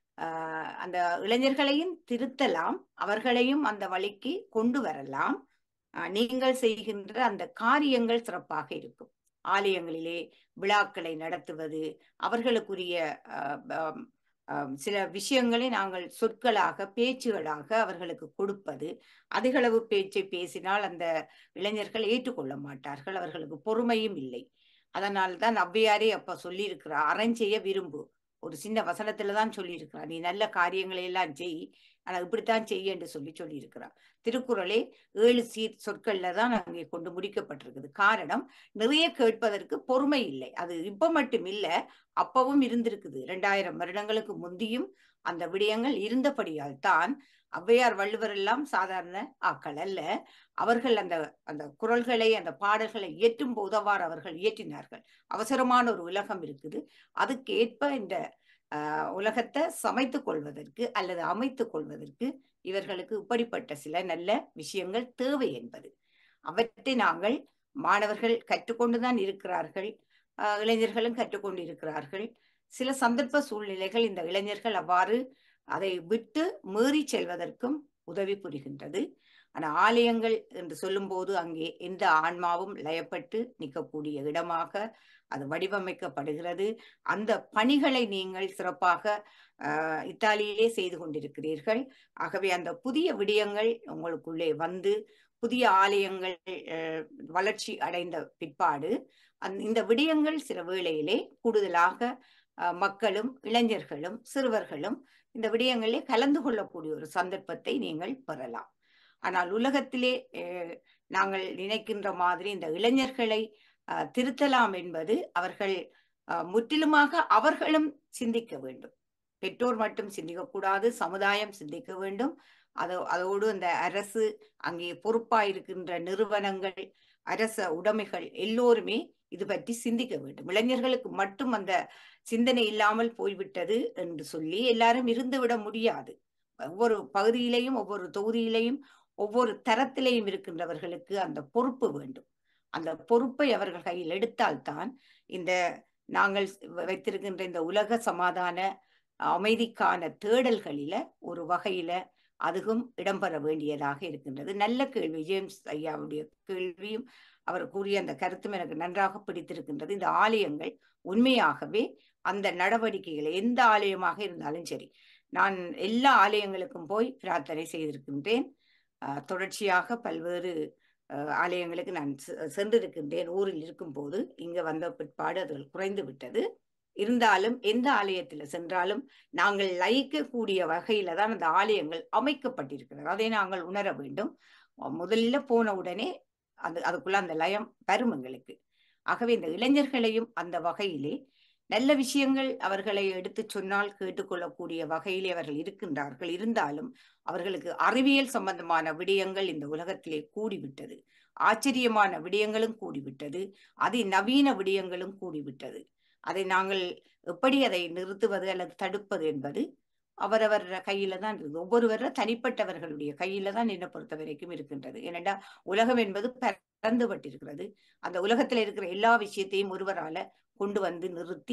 ஆஹ் அந்த இளைஞர்களையும் திருத்தலாம் அவர்களையும் அந்த வழிக்கு கொண்டு வரலாம் ஆஹ் நீங்கள் செய்கின்ற அந்த காரியங்கள் சிறப்பாக இருக்கும் ஆலயங்களிலே விழாக்களை நடத்துவது அவர்களுக்குரிய ஆஹ் ஆம், ஆம், சில விஷயங்களை நாங்கள் சொற்களாக பேச்சுகளாக அவர்களுக்கு கொடுப்பது அதிகளவு பேச்சை பேசினால் அந்த இளைஞர்கள் ஏற்றுக்கொள்ள மாட்டார்கள் அவர்களுக்கு பொறுமையும் இல்லை அதனால் தான் ஔவையாரே அப்ப சொல்லியிருக்கிறார் அறஞ்செய்ய விரும்பு ஒரு சின்ன வசனத்துல தான் சொல்லியிருக்கிறார் நீ நல்ல காரியங்களை எல்லாம் செய் ஆனா இப்படித்தான் செய்ய என்று சொல்லி சொல்லியிருக்கிறார் திருக்குறளே ஏழு சீர் சொற்கள்ல தான் அங்கே கொண்டு முடிக்கப்பட்டிருக்குது காரணம் நிறைய கேட்பதற்கு பொறுமை இல்லை அது இப்ப மட்டும் இல்ல அப்பவும் இருந்திருக்குது இரண்டாயிரம் வருடங்களுக்கு முந்தியும் அந்த விடயங்கள் இருந்தபடியால் தான் ஔவையார் வள்ளுவர் எல்லாம் சாதாரண ஆக்கள் அல்ல அவர்கள் அந்த அந்த குரல்களை அந்த பாடல்களை இயற்றும் போது அவ்வாறு அவர்கள் இயற்றினார்கள் அவசரமான ஒரு உலகம் இருக்குது அதுக்கேற்ப இந்த ஆஹ், உலகத்தை சமைத்துக் கொள்வதற்கு அல்லது அமைத்துக் கொள்வதற்கு இவர்களுக்கு இப்படிப்பட்ட சில நல்ல விஷயங்கள் தேவை என்பது அவற்றை நாங்கள் மாணவர்கள் கற்றுக்கொண்டுதான் இருக்கிறார்கள் ஆஹ், இளைஞர்களும் கற்றுக்கொண்டு இருக்கிறார்கள் சில சந்தர்ப்ப சூழ்நிலைகள் இந்த இளைஞர்கள் அவ்வாறு அதை விட்டு மீறி செல்வதற்கும் உதவி புரிகின்றது ஆனா ஆலயங்கள் என்று சொல்லும்போது அங்கே எந்த ஆன்மாவும் லயப்பட்டு நிற்கக்கூடிய இடமாக அது வடிவமைக்கப்படுகிறது அந்த பணிகளை நீங்கள் சிறப்பாக ஆஹ், இத்தாலியிலே செய்து கொண்டிருக்கிறீர்கள் ஆகவே அந்த புதிய விடயங்கள் உங்களுக்குள்ளே வந்து புதிய ஆலயங்கள் அஹ், வளர்ச்சி அடைந்த பிற்பாடு அந் இந்த விடயங்கள் சில வேளையிலே கூடுதலாக அஹ், மக்களும் இளைஞர்களும் சிறுவர்களும் இந்த விடயங்களிலே கலந்து கொள்ளக்கூடிய ஒரு சந்தர்ப்பத்தை நீங்கள் பெறலாம் ஆனால் உலகத்திலே அஹ், நாங்கள் நினைக்கின்ற மாதிரி இந்த இளைஞர்களை அஹ், திருத்தலாம் என்பது அவர்கள் அஹ், முற்றிலுமாக அவர்களும் சிந்திக்க வேண்டும் பெற்றோர் மட்டும் சிந்திக்கக்கூடாது சமுதாயம் சிந்திக்க வேண்டும் அது அதோடு அந்த அரசு அங்கே பொறுப்பாயிருக்கின்ற நிறுவனங்கள் அரச உடைமைகள் எல்லோருமே இது பற்றி சிந்திக்க வேண்டும் இளைஞர்களுக்கு மட்டும் அந்த சிந்தனை இல்லாமல் போய்விட்டது என்று சொல்லி எல்லாரும் இருந்து விட முடியாது ஒவ்வொரு பகுதியிலையும் ஒவ்வொரு தொகுதியிலையும் ஒவ்வொரு தரத்திலையும் இருக்கின்றவர்களுக்கு அந்த பொறுப்பு வேண்டும் அந்த பொறுப்பை அவர்கள் கையில் எடுத்தால்தான் இந்த நாங்கள் வைத்திருக்கின்ற இந்த உலக சமாதான அமைதிக்கான தேடல்களில ஒரு வகையில அதுவும் இடம்பெற வேண்டியதாக இருக்கின்றது நல்ல கேள்வி ஜேம்ஸ் ஐயாவுடைய கேள்வியும் அவர் கூறிய அந்த கருத்தும் எனக்கு நன்றாக பிடித்திருக்கின்றது இந்த ஆலயங்கள் உண்மையாகவே அந்த நடவடிக்கைகளை எந்த ஆலயமாக இருந்தாலும் சரி நான் எல்லா ஆலயங்களுக்கும் போய் பிரார்த்தனை செய்திருக்கின்றேன் அஹ், தொடர்ச்சியாக பல்வேறு அஹ், ஆலயங்களுக்கு நான் செ- சென்றிருக்கின்றேன் ஊரில் இருக்கும்போது இங்க வந்த பிற்பாடு அதுகள் குறைந்து விட்டது இருந்தாலும் எந்த ஆலயத்துல சென்றாலும் நாங்கள் லயிக்கக்கூடிய வகையில தான் அந்த ஆலயங்கள் அமைக்கப்பட்டிருக்கிறது அதை நாங்கள் உணர வேண்டும் முதல்ல போன உடனே அது அதுக்குள்ள அந்த லயம் வரும் எங்களுக்கு ஆகவே இந்த இளைஞர்களையும் அந்த வகையிலே நல்ல விஷயங்கள் அவர்களை எடுத்துச் சொன்னால் கேட்டுக்கொள்ளக்கூடிய வகையிலே அவர்கள் இருக்கின்றார்கள் இருந்தாலும் அவர்களுக்கு அறிவியல் சம்பந்தமான விடயங்கள் இந்த உலகத்திலே கூடிவிட்டது ஆச்சரியமான விடயங்களும் கூடிவிட்டது அதிநவீன விடயங்களும் கூடிவிட்டது அதை நாங்கள் எப்படி அதை நிறுத்துவது அல்லது தடுப்பது என்பது அவரவர் கையில தான் இருக்குது ஒவ்வொருவர தனிப்பட்டவர்களுடைய கையில தான் என்னை பொறுத்த வரைக்கும் இருக்கின்றது ஏனென்றா உலகம் என்பது பறந்துபட்டிருக்கிறது அந்த உலகத்துல இருக்கிற எல்லா விஷயத்தையும் ஒருவரால கொண்டு வந்து நிறுத்தி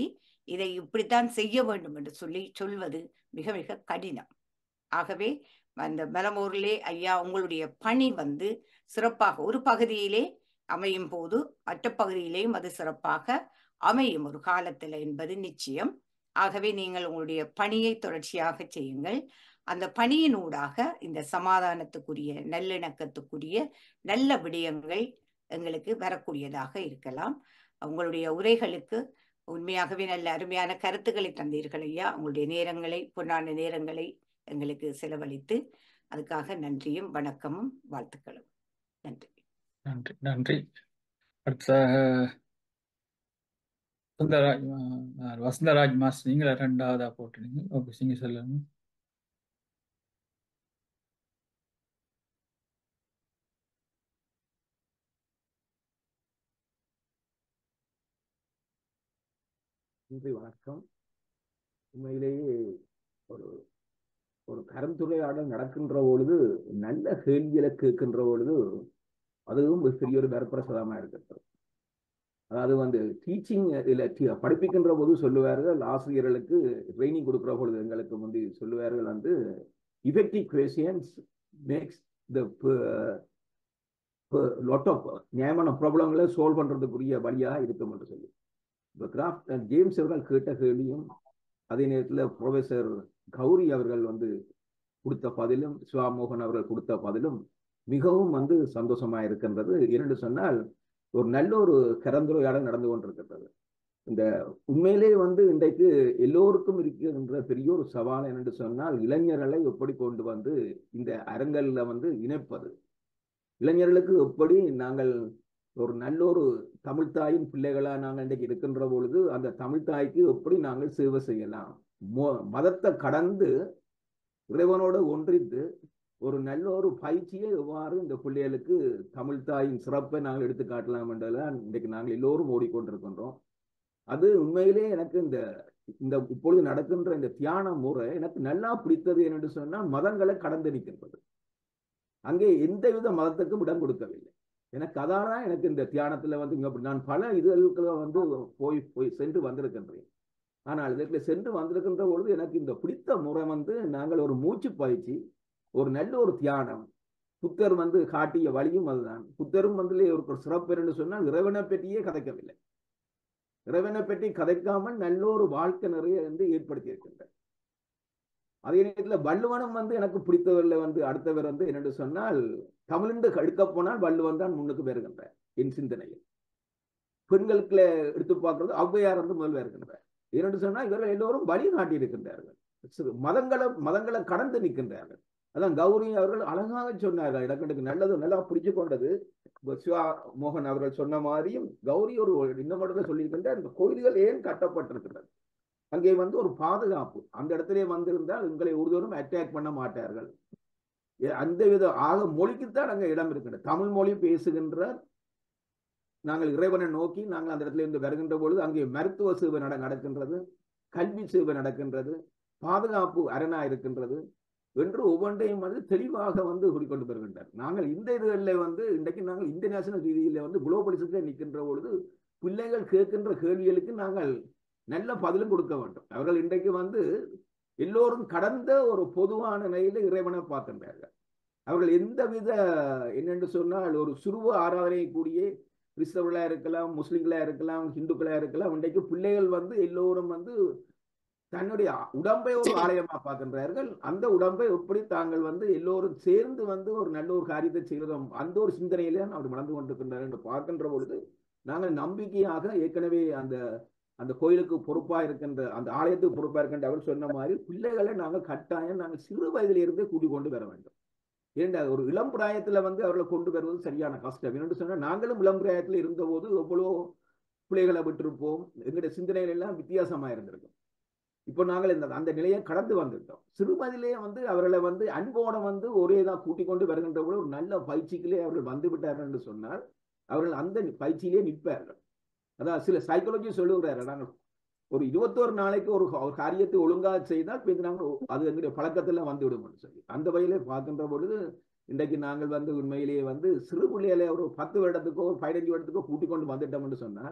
இதை இப்படித்தான் செய்ய வேண்டும் என்று சொல்லி சொல்வது மிக மிக கடினம் ஆகவே அந்த மலமூரிலே ஐயா உங்களுடைய பணி வந்து சிறப்பாக ஒரு பகுதியிலே அமையும் போது மற்ற பகுதியிலேயும் அது சிறப்பாக அமையும் ஒரு காலத்தில் என்பது நிச்சயம் ஆகவே நீங்கள் உங்களுடைய பணியை தொடர்ச்சியாக செய்யுங்கள் அந்த பணியினூடாக இந்த சமாதானத்துக்குரிய நல்லிணக்கத்துக்குரிய நல்ல விடயங்கள் எங்களுக்கு வரக்கூடியதாக இருக்கலாம் உங்களுடைய உரைகளுக்கு உண்மையாகவே நல்ல அருமையான கருத்துக்களை தந்தீர்கள் ஐயா உங்களுடைய நேரங்களை பொன்னான நேரங்களை எங்களுக்கு செலவழித்து அதுக்காக நன்றியும் வணக்கமும் வாழ்த்துக்களும் நன்றி நன்றி நன்றி அடுத்ததாக சுந்தரராஜ் வசந்தராஜ் மாஸ் நீங்கள ரெண்டாவதா போட்டுனீங்க ஓகே நீங்க சொல்லுங்க நன்றி வணக்கம் உண்மையிலேயே ஒரு ஒரு கருந்துரையாடல் நடக்கின்ற பொழுது நல்ல கேள்விகளை கேட்கின்ற பொழுது அதுவும் ஒரு பெரிய ஒரு வரப்பிரசாதமா இருக்கிறது அதாவது வந்து டீச்சிங் இல்ல படிப்பிக்கின்ற போது சொல்லுவார்கள் ஆசிரியர்களுக்கு ட்ரைனிங் கொடுக்குற பொழுது எங்களுக்கு வந்து சொல்லுவார்கள் வந்து effective questions makes the lot of நியாயமான ப்ராப்ளங்களை சால்வ் பண்றதுக்குரிய வழியா இருக்கும் என்று சொல்லி இப்போ கிராஃப்ட் ஜேம்ஸ் அவர்கள் கேட்ட கேள்வியும் அதே நேரத்தில் ப்ரொஃபஸர் கௌரி அவர்கள் வந்து கொடுத்த பதிலும் சிவாமோகன் அவர்கள் கொடுத்த பதிலும் மிகவும் வந்து சந்தோஷமா இருக்கின்றது இரண்டு சொன்னால் ஒரு நல்ல ஒரு கலந்துரையாடல் நடந்து கொண்டிருக்கின்றது இந்த உண்மையிலே வந்து இன்றைக்கு எல்லோருக்கும் இருக்கின்ற பெரிய ஒரு சவால் என்று சொன்னால் இளைஞர்களை எப்படி கொண்டு வந்து இந்த அரங்கல்ல வந்து இணைப்பது இளைஞர்களுக்கு எப்படி நாங்கள் ஒரு நல்ல ஒரு தமிழ்தாயின் பிள்ளைகளா நாங்கள் இன்றைக்கு இருக்கின்ற பொழுது அந்த தமிழ்தாய்க்கு எப்படி நாங்கள் சேவை செய்யலாம் மதத்தை கடந்து இறைவனோடு ஒன்றித்து ஒரு நல்ல ஒரு பயிற்சியை எவ்வாறு இந்த பிள்ளைகளுக்கு தமிழ் தாயின் சிறப்பை நாங்கள் எடுத்து காட்டலாம் என்றெல்லாம் இன்றைக்கு நாங்கள் எல்லோரும் ஓடிக்கொண்டிருக்கின்றோம் அது உண்மையிலே எனக்கு இந்த இந்த இப்பொழுது நடக்கின்ற இந்த தியான முறை எனக்கு நல்லா பிடித்தது என்று சொன்னால் மதங்களை கடந்து நிற்கின்றது அங்கே எந்தவித மதத்துக்கும் இடம் கொடுக்கவில்லை எனக்கு அதான எனக்கு இந்த தியானத்துல வந்து இங்க நான் பல இதுகளுக்கு வந்து போய் போய் சென்று வந்திருக்கின்றேன் ஆனால் இதற்கு சென்று வந்திருக்கின்ற பொழுது எனக்கு இந்த பிடித்த முறை வந்து நாங்கள் ஒரு மூச்சு பயிற்சி ஒரு நல்ல ஒரு தியானம் புத்தர் வந்து காட்டிய வழியும் அதுதான் புத்தரும் வந்து ஒரு சிறப்பு என்று சொன்னால் இறைவனை பற்றியே கதைக்கவில்லை இறைவனை பற்றி கதைக்காமல் நல்ல ஒரு வாழ்க்கை நிறைய வந்து ஏற்படுத்தி இருக்கின்றார் அதே நேரத்தில் வள்ளுவனும் வந்து எனக்கு பிடித்தவரில் வந்து அடுத்தவர் வந்து என்னென்று சொன்னால் தமிழ்ந்து எடுக்க போனால் வள்ளுவன் தான் முன்னுக்கு வருகின்றார் என் சிந்தனையில் பெண்களுக்குள்ள எடுத்து பார்க்கறது ஔவையார் வந்து முதல்ல இருக்கின்றார் என்னென்று சொன்னால் இவர்கள் எல்லோரும் வழி காட்டி இருக்கின்றார்கள் மதங்களை மதங்களை கடந்து நிற்கின்றார்கள் அதான் கௌரி அவர்கள் அழகாக சொன்னார்கள் எனக்கு நல்லது நல்லா பிடிச்சு கொண்டது சிவா மோகன் அவர்கள் சொன்ன மாதிரியும் கௌரி ஒரு இன்னும் மட்டும் சொல்லியிருக்கின்ற இந்த கோயில்கள் ஏன் கட்டப்பட்டிருக்கின்றது அங்கே வந்து ஒரு பாதுகாப்பு அந்த இடத்திலே வந்திருந்தால் உங்களை ஒருவரும் அட்டாக் பண்ண மாட்டார்கள் அந்த வித ஆக மொழிக்குத்தான் அங்கே இடம் இருக்கின்றது தமிழ் மொழி பேசுகின்ற நாங்கள் இறைவனை நோக்கி நாங்கள் அந்த இடத்துல இருந்து வருகின்ற பொழுது அங்கே மருத்துவ சேவை நட நடக்கின்றது கல்வி சேவை நடக்கின்றது பாதுகாப்பு அரணா இருக்கின்றது என்று ஒவ்வொன்றையும் வந்து தெளிவாக வந்து கூறிக்கொண்டு வருகின்றார் நாங்கள் இந்த இதுகளில் வந்து இன்றைக்கு நாங்கள் இன்டர்நேஷனல் ரீதியில் வந்து குளோபலிசத்தில் நிற்கின்ற பொழுது பிள்ளைகள் கேட்கின்ற கேள்விகளுக்கு நாங்கள் நல்ல பதிலும் கொடுக்க வேண்டும் அவர்கள் இன்றைக்கு வந்து எல்லோரும் கடந்த ஒரு பொதுவான நிலையில இறைவனை பார்க்கின்றார்கள் அவர்கள் எந்தவித என்னென்று சொன்னால் ஒரு சுருவ ஆராதனை கூடிய கிறிஸ்தவர்களா இருக்கலாம் முஸ்லிம்களா இருக்கலாம் ஹிந்துக்களா இருக்கலாம் இன்றைக்கு பிள்ளைகள் வந்து எல்லோரும் வந்து தன்னுடைய உடம்பை ஒரு ஆலயமா பார்க்கின்றார்கள் அந்த உடம்பை எப்படி தாங்கள் வந்து எல்லோரும் சேர்ந்து வந்து ஒரு நல்ல ஒரு காரியத்தை செய்வதும் அந்த ஒரு சிந்தனையிலே அவர் வளர்ந்து கொண்டிருக்கின்றார் என்று பார்க்கின்ற பொழுது நாங்கள் நம்பிக்கையாக ஏற்கனவே அந்த அந்த கோயிலுக்கு பொறுப்பா இருக்கின்ற அந்த ஆலயத்துக்கு பொறுப்பா இருக்கின்ற அவர் சொன்ன மாதிரி பிள்ளைகளை நாங்கள் கட்டாயம் நாங்கள் சிறு வயதில இருந்தே கூட்டிக் கொண்டு வர வேண்டும் ஏண்டா ஒரு இளம் பிராயத்துல வந்து அவர்களை கொண்டு வருவது சரியான கஷ்டம் என்று சொன்னா நாங்களும் இளம் பிராயத்துல இருந்த போது எவ்வளோ பிள்ளைகளை விட்டிருப்போம் எங்களுடைய சிந்தனைகள் எல்லாம் வித்தியாசமா இருந்திருக்கும் இப்போ நாங்கள் இந்த அந்த நிலையை கடந்து வந்துட்டோம் சிறு வயதிலே வந்து அவர்களை வந்து அன்போட வந்து ஒரே தான் கூட்டிக் கொண்டு வருகின்ற போது ஒரு நல்ல பயிற்சிகளே அவர்கள் வந்து விட்டார்கள் என்று சொன்னால் அவர்கள் அந்த பயிற்சியிலே நிற்பார்கள் அதான் சில சைக்காலஜி சொல்லுகிறாரு நாங்கள் ஒரு இருபத்தோரு நாளைக்கு ஒரு ஒரு காரியத்தை ஒழுங்காக செய்தால் பின் நாங்கள் அது எங்களுடைய பழக்கத்துல வந்து விடும் சொல்லி அந்த வகையிலே பார்க்கின்ற பொழுது இன்றைக்கு நாங்கள் வந்து உண்மையிலேயே வந்து சிறு பிள்ளைகளை ஒரு பத்து வருடத்துக்கோ ஒரு பதினஞ்சு வருடத்துக்கோ கூட்டிக் கொண்டு வந்துட்டோம் என்று சொன்னால்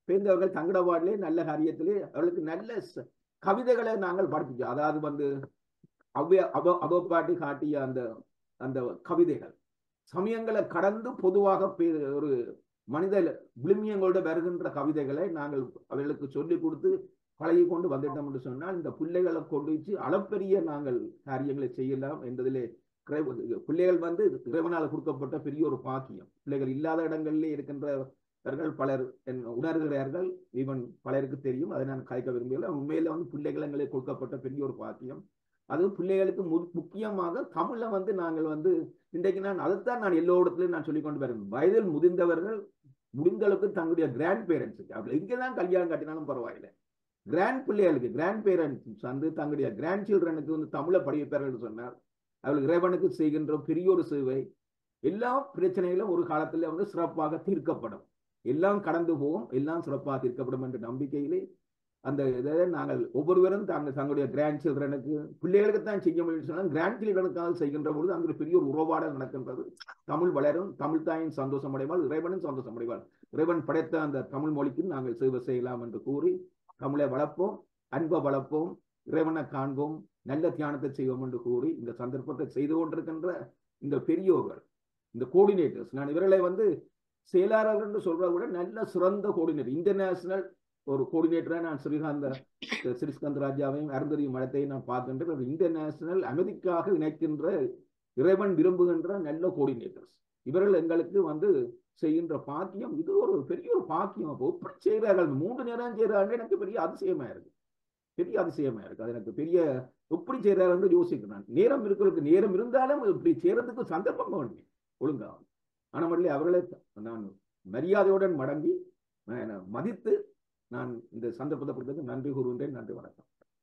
பேர்ந்தவர்கள் தங்கட வார்டிலே நல்ல காரியத்திலே அவர்களுக்கு நல்ல ச- கவிதைகளை நாங்கள் படிப்பிச்சோம் அதாவது வந்து அவ்வே அவ அவப்பாட்டி காட்டிய அந்த அந்த கவிதைகள் சமயங்களை கடந்து பொதுவாக பே- ஒரு மனித விழுமியங்களோட வருகின்ற கவிதைகளை நாங்கள் அவர்களுக்கு சொல்லிக் கொடுத்து பழகி கொண்டு வந்துட்டோம் என்று சொன்னால் இந்த பிள்ளைகளை கொண்டு வச்சு அளப்பெரிய நாங்கள் காரியங்களை செய்யலாம் என்பதிலே இறை- பிள்ளைகள் வந்து இறைவனால் கொடுக்கப்பட்ட பெரிய ஒரு பாக்கியம் பிள்ளைகள் இல்லாத இடங்களிலே இருக்கின்றவர்கள் பலர் என் உணர்கிறார்கள் ஈவன் பலருக்கு தெரியும் அதை நான் கலைக்க விரும்பல உண்மையில வந்து பிள்ளைகள் எங்களுக்கு கொடுக்கப்பட்ட பெரிய ஒரு பாக்கியம் அது பிள்ளைகளுக்கு மு- முக்கியமாக தமிழ்ல வந்து நாங்கள் வந்து இன்றைக்கு நான் அதைத்தான் நான் எல்லா இடத்துலையும் நான் சொல்லிக் கொண்டு வரேன் வயதில் முதிர்ந்தவர்கள் முடிந்த அளவுக்கு தங்களுடைய கிராண்ட் பேரண்ட்ஸுக்கு அப்படி இங்கதான் கல்யாணம் கட்டினாலும் பரவாயில்லை கிராண்ட் பிள்ளைகளுக்கு கிராண்ட் பேரண்ட்ஸ் வந்து தங்களுடைய கிராண்ட் சில்ட்ரனுக்கு வந்து தமிழை படிப்பார்கள் என்று சொன்னார் அவர்கள் இறைவனுக்கு செய்கின்ற பெரிய ஒரு சேவை எல்லா பிரச்சனைகளும் ஒரு காலத்துல வந்து சிறப்பாக தீர்க்கப்படும் எல்லாம் கடந்து போகும் எல்லாம் சிறப்பாக தீர்க்கப்படும் என்ற நம்பிக்கையிலே அந்த இதை நாங்கள் ஒவ்வொருவரும் தாங்கள் தங்களுடைய கிராண்ட் சில்ட்ரனுக்கு பிள்ளைகளுக்கு தான் செய்ய முடியும் சொன்னால் கிராண்ட் சில்ட்ரனுக்காக செய்கின்ற பொழுது அங்கு ஒரு பெரிய ஒரு உறவாடல் நடக்கின்றது தமிழ் வளரும் தமிழ் தாயின் சந்தோஷம் அடைவாள் இறைவனும் சந்தோஷம் அடைவாள் இறைவன் படைத்த அந்த தமிழ் மொழிக்கு நாங்கள் சேவை செய்யலாம் என்று கூறி தமிழை வளர்ப்போம் அன்பை வளர்ப்போம் இறைவனை காண்போம் நல்ல தியானத்தை செய்வோம் என்று கூறி இந்த சந்தர்ப்பத்தை செய்து கொண்டிருக்கின்ற இந்த பெரியோர்கள் இந்த கோஆர்டினேட்டர்ஸ் நான் இவர்களை வந்து செயலாளர்கள் என்று சொல்றதை விட நல்ல சிறந்த கோஆர்டினேட்டர் இன்டர்நேஷனல் ஒரு கோஆர்டினேட்டராக நான் ஸ்ரீகாந்த ஸ்ரீஸ்கந்த் ராஜாவையும் அருந்தறியும் மடத்தையும் நான் பார்க்கின்ற ஒரு இன்டர்நேஷனல் அமைதிக்காக இணைக்கின்ற இறைவன் விரும்புகின்ற நல்ல கோஆர்டினேட்டர்ஸ் இவர்கள் எங்களுக்கு வந்து செய்கின்ற பாக்கியம் இது ஒரு பெரிய ஒரு பாக்கியம் அப்போ எப்படி செய்கிறார்கள் மூன்று நேரம் செய்கிறார்கள் எனக்கு பெரிய அதிசயமா இருக்கு பெரிய அதிசயமா இருக்கு அது எனக்கு பெரிய எப்படி செய்கிறார்கள் யோசிக்கிறேன் நேரம் இருக்கிறதுக்கு நேரம் இருந்தாலும் இப்படி செய்யறதுக்கு சந்தர்ப்பம் வேணும் ஒழுங்கா ஆனால் அவர்களை நான் மரியாதையுடன் மடங்கி அஹ், மதித்து நான் இந்த சந்தர்ப்பத்தை கொடுத்ததுக்கு நன்றி கூறுகின்றேன் நன்றி வணக்கம்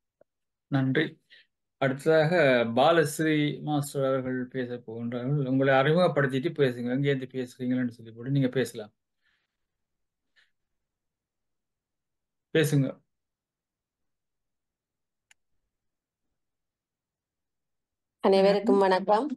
நன்றி அடுத்ததாக பாலஸ்ரீ மாஸ்டர் அவர்கள் பேச போகின்றார்கள் உங்களை அறிமுகப்படுத்திட்டு பேசுங்க எங்கேருந்து பேசுறீங்கன்னு சொல்லி போட்டு நீங்க பேசலாம் பேசுங்க அனைவருக்கும் வணக்கம்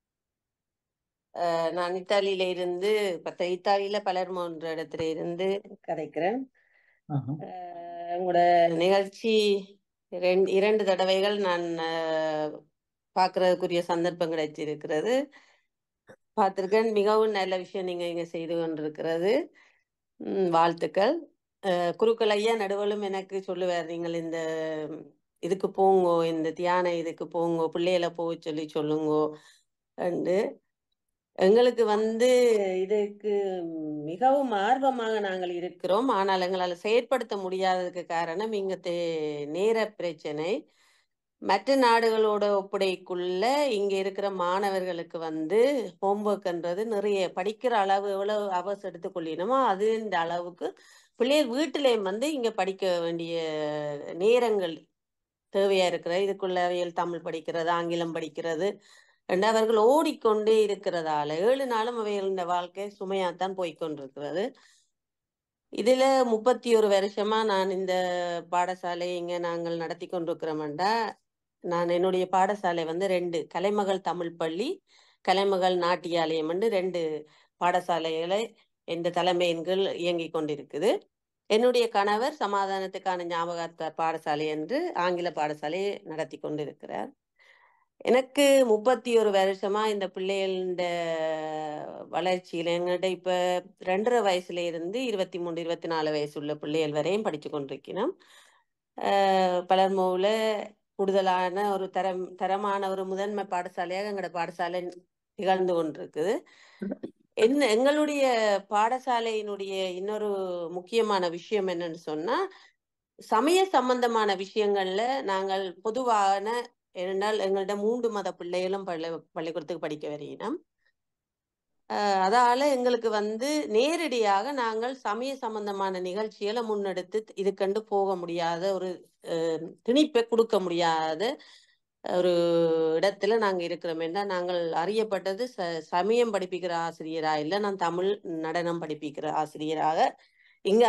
அஹ் நான் இத்தாலியில இருந்து பத்த இத்தாலியில பலர்மோ என்ற இடத்துல இருந்து கதைக்கிறேன் ஆஹா. அஹ் உங்களோட நிகழ்ச்சி ரெண்டு இரண்டு தடவைகள் நான் அஹ், பார்க்கறதுக்குரிய சந்தர்ப்பம் கிடைச்சிருக்கிறது பார்த்திருக்கேன் மிகவும் நல்ல விஷயம் நீங்க இங்க செய்து கொண்டிருக்கிறது ம், வாழ்த்துக்கள் அஹ், குருக்கள் ஐயா நடுவலும் எனக்கு சொல்லுவார் நீங்கள் இந்த இதுக்கு போங்கோ இந்த தியான இதுக்கு போங்கோ பிள்ளைகளை போக சொல்லி சொல்லுங்கோ என்று எங்களுக்கு வந்து இதுக்கு மிகவும் ஆர்வமாக நாங்கள் இருக்கிறோம் ஆனால் எங்களால் செயற்படுத்த முடியாததுக்கு காரணம் இங்க தே- நேர பிரச்சனை மற்ற நாடுகளோட ஒப்படைக்குள்ள இங்க இருக்கிற மாணவர்களுக்கு வந்து ஹோம்ஒர்க்ன்றது நிறைய படிக்கிற அளவு எவ்வளவு அவர்ஸ் எடுத்துக்கொள்ளினமோ அது இந்த அளவுக்கு பிள்ளைகள் வீட்டிலேயும் வந்து இங்க படிக்க வேண்டிய நேரங்கள் தேவையா இருக்கிறது இதுக்குள்ள அவைகள் தமிழ் படிக்கிறது ஆங்கிலம் படிக்கிறது என்று அவர்கள் ஓடிக்கொண்டே இருக்கிறதால ஏழு நாளும் அவைகளின் வாழ்க்கை சுமையாத்தான் போய்க்கொண்டிருக்கிறது இதுல முப்பத்தி ஒரு வருஷமா நான் இந்த பாடசாலை இங்க நாங்கள் நடத்தி கொண்டிருக்கிறோம்டா நான் என்னுடைய பாடசாலை வந்து ரெண்டு கலைமகள் தமிழ் பள்ளி கலைமகள் நாட்டியாலயம் என்று ரெண்டு பாடசாலைகளை இந்த தலைமையின் கீழ் இயங்கிக் கொண்டிருக்குது என்னுடைய கணவர் சமாதானத்துக்கான ஞாபகார்த்த பாடசாலை என்று ஆங்கில பாடசாலையை நடத்தி கொண்டிருக்கிறார் எனக்கு முப்பத்தி ஒரு வருஷமா இந்த பிள்ளைகள வளர்ச்சியில எங்கள்கிட்ட இப்ப ரெண்டரை வயசுல இருந்து இருபத்தி மூணு இருபத்தி நாலு வயசு உள்ள பிள்ளைகள் வரையும் படிச்சு கொண்டிருக்கிறோம் ஆஹ் பலர்மோவுல கூடுதலான ஒரு தரம் தரமான ஒரு முதன்மை பாடசாலையாக எங்களோட பாடசாலை திகழ்ந்து கொண்டிருக்குது என்ன எங்களுடைய பாடசாலையினுடைய இன்னொரு முக்கியமான விஷயம் என்னன்னு சொன்னா சமய சம்பந்தமான விஷயங்கள்ல நாங்கள் பொதுவான ஏனென்றால் எங்கள்ட்ட மூன்று மத பிள்ளைகளும் பள்ளி பள்ளிக்கூடத்துக்கு படிக்க வரையினோம் அஹ் அதால எங்களுக்கு வந்து நேரடியாக நாங்கள் சமய சம்பந்தமான நிகழ்ச்சிகளை முன்னெடுத்து இதுக்கண்டு போக முடியாத ஒரு அஹ், திணிப்பை கொடுக்க முடியாத ஒரு இடத்துல நாங்க இருக்கிறோம் என்றால் நாங்கள் அறியப்பட்டது ச சமயம் படிப்பிக்கிற ஆசிரியரா இல்லை நான் தமிழ் நடனம் படிப்பிக்கிற ஆசிரியராக இங்க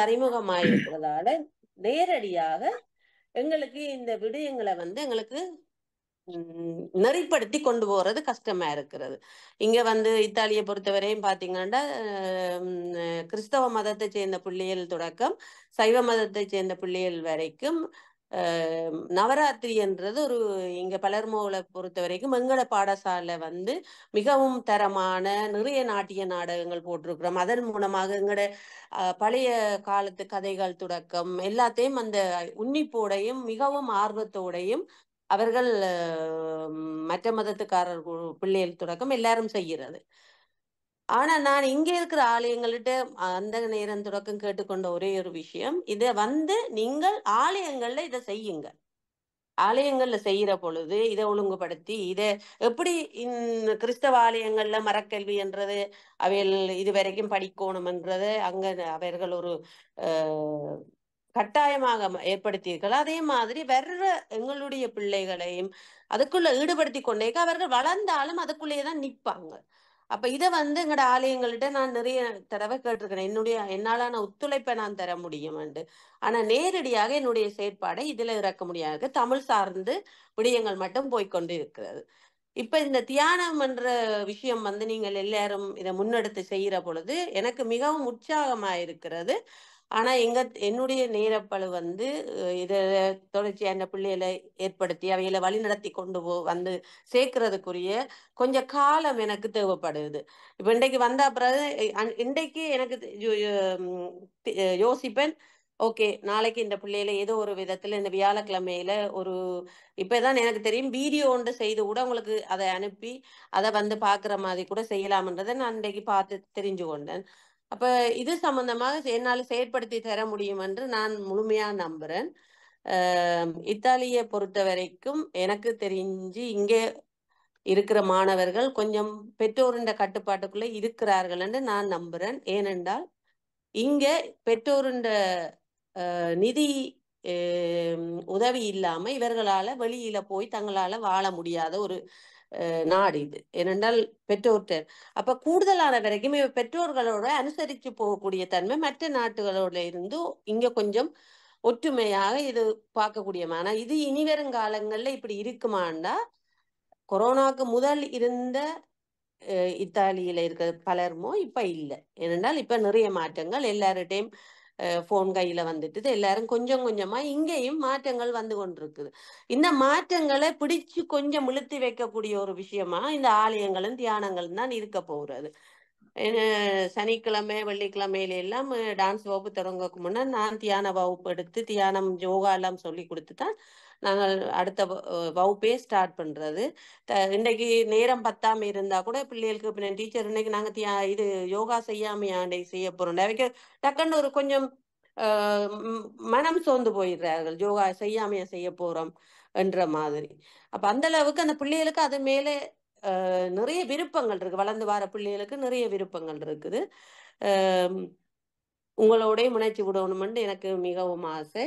அறிமுகமாயிருக்கிறதால நேரடியாக எங்களுக்கு இந்த விடயங்களை வந்து எங்களுக்கு ம், நெறிப்படுத்தி கொண்டு போறது கஷ்டமா இருக்கிறது இங்க வந்து இத்தாலியை பொறுத்தவரையும் பாத்தீங்கன்னா உம், கிறிஸ்தவ மதத்தை சேர்ந்த பிள்ளைகள் தொடக்கம் சைவ மதத்தை சேர்ந்த பிள்ளைகள் வரைக்கும் அஹ், நவராத்திரி என்றது ஒரு இங்க பலர்மோவில் பொறுத்த வரைக்கும் எங்கட பாடசாலை வந்து மிகவும் தரமான நிறைய நாட்டிய நாடகங்கள் போட்டிருக்கிறோம் அதன் மூலமாக எங்கட அஹ், பழைய காலத்து கதைகள் தொடக்கம் எல்லாத்தையும் அந்த உன்னிப்போடையும் மிகவும் ஆர்வத்தோடையும் அவர்கள் அஹ், மற்ற மதத்துக்காரர் கு- பிள்ளைகள் தொடக்கம் எல்லாரும் செய்கிறது ஆனா நான் இங்க இருக்கிற ஆலயங்கள்கிட்ட அந்த நேரம் தொடக்கம் கேட்டுக்கொண்ட ஒரே ஒரு விஷயம் இதை வந்து நீங்கள் ஆலயங்கள்ல இதை செய்யுங்க ஆலயங்கள்ல செய்யற பொழுது இதை ஒழுங்குபடுத்தி இதை எப்படி இந்த கிறிஸ்தவ ஆலயங்கள்ல மரக்கல்வி என்றது அவைகள் இதுவரைக்கும் படிக்கணும்ன்றது அங்க அவர்கள் ஒரு அஹ், கட்டாயமாக ம- ஏற்படுத்தியிருக்கள் அதே மாதிரி வர்ற எங்களுடைய பிள்ளைகளையும் அதுக்குள்ள ஈடுபடுத்தி கொண்டே அவர்கள் வளர்ந்தாலும் அதுக்குள்ளேயே தான் நிற்பாங்க அப்ப இதை வந்து எங்களோட ஆலயங்கள்கிட்ட நான் நிறைய தடவை கேட்டிருக்கிறேன் என்னுடைய என்னாலான ஒத்துழைப்பை நான் தர முடியும்ண்டு ஆனா நேரடியாக என்னுடைய செயற்பாடை இதுல இறக்க முடியாது தமிழ் சார்ந்து விடயங்கள் மட்டும் போய்க்கொண்டு இருக்கிறது இப்ப இந்த தியானம் என்ற விஷயம் வந்து நீங்கள் எல்லாரும் இதை முன்னெடுத்து செய்யற பொழுது எனக்கு மிகவும் உற்சாகமா இருக்கிறது ஆனா எங்க என்னுடைய நேரப்பளு வந்து அஹ், இத தொடர்ச்சியான பிள்ளைகளை ஏற்படுத்தி அவைகளை வழிநடத்தி கொண்டு போ வந்து சேர்க்கறதுக்குரிய கொஞ்சம் காலம் எனக்கு தேவைப்படுது இப்ப இன்றைக்கு வந்த பிறகு அஹ், இன்றைக்கு எனக்கு தெ- யோ- யோ- ம், தி- யோசிப்பேன் ஓகே நாளைக்கு இந்த பிள்ளைகளை ஏதோ ஒரு விதத்துல இந்த வியாழக்கிழமையில ஒரு இப்பதான் எனக்கு தெரியும் வீடியோ ஒன்று செய்து கூட உங்களுக்கு அதை அனுப்பி அதை வந்து பாக்குற மாதிரி கூட செய்யலாம்ன்றதை நான் இன்றைக்கு பார்த்து தெரிஞ்சு கொண்டேன் அப்ப இது சம்பந்தமாக என்னால் செயற்படுத்தி தர முடியும் என்று நான் முழுமையா நம்புறேன் அஹ் இத்தாலியை பொறுத்த வரைக்கும் எனக்கு தெரிஞ்சு இங்கே இருக்கிற மாணவர்கள் கொஞ்சம் பெற்றோரின் கட்டுப்பாட்டுக்குள்ள இருக்கிறார்கள் என்று நான் நம்புறேன் ஏனென்றால் இங்க பெற்றோருண்ட அஹ், நிதி அஹ், உதவி இல்லாம இவர்களால வெளியில போய் தங்களால வாழ முடியாத ஒரு அஹ், நாடு இது ஏனென்றால் பெற்றோர்கிட்ட அப்ப கூடுதலான வரைக்கும் இவ பெற்றோர்களோட அனுசரிச்சு போகக்கூடிய தன்மை மற்ற நாட்டுகளோட இருந்து இங்க கொஞ்சம் ஒற்றுமையாக இது பார்க்கக்கூடிய ஆனா இது இனி வரும் காலங்கள்ல இப்படி இருக்குமாண்டா கொரோனாக்கு முதல் இருந்த அஹ் இத்தாலியில இருக்க பலருமோ இப்ப இல்லை ஏனென்றால் இப்ப நிறைய மாற்றங்கள் எல்லார்கிட்டையும் ஃபோன் கையில வந்துட்டுது எல்லாரும் கொஞ்சம் கொஞ்சமா இங்கேயும் மாற்றங்கள் வந்து கொண்டிருக்குது இந்த மாற்றங்களை பிடிச்சு கொஞ்சம் இழுத்து வைக்கக்கூடிய ஒரு விஷயமா இந்த ஆலயங்களும் தியானங்களும் தான் இருக்க போகிறது ஏன்னா, சனிக்கிழமை வெள்ளிக்கிழமையில எல்லாம் டான்ஸ் வகுப்பு தொடங்கக்கு முன்னர் நான் தியான வகுப்பு எடுத்து தியானம் யோகா எல்லாம் சொல்லி கொடுத்து தான் நாங்கள் அடுத்த வ- அஹ் வகுப்பே ஸ்டார்ட் பண்றது த- இன்னைக்கு நேரம் பத்தாம இருந்தா கூட பிள்ளைகளுக்கு இப்போ டீச்சர் இன்னைக்கு நாங்க தியா இது யோகா செய்யாமையா இன்னைக்கு செய்ய போறோம் அவைக்கு டக்குன்னு ஒரு கொஞ்சம் ஆஹ் ம், மனம் சோர்ந்து போயிடுறார்கள் யோகா செய்யாமையா செய்ய போறோம் என்ற மாதிரி அப்ப அந்த அளவுக்கு அந்த பிள்ளைகளுக்கு அது மேலே ஆஹ் நிறைய விருப்பங்கள் இருக்கு வளர்ந்து வர பிள்ளைகளுக்கு நிறைய விருப்பங்கள் இருக்குது ஆஹ் உங்களோடய முனைச்சி விடணும்னு எனக்கு மிகவும் ஆசை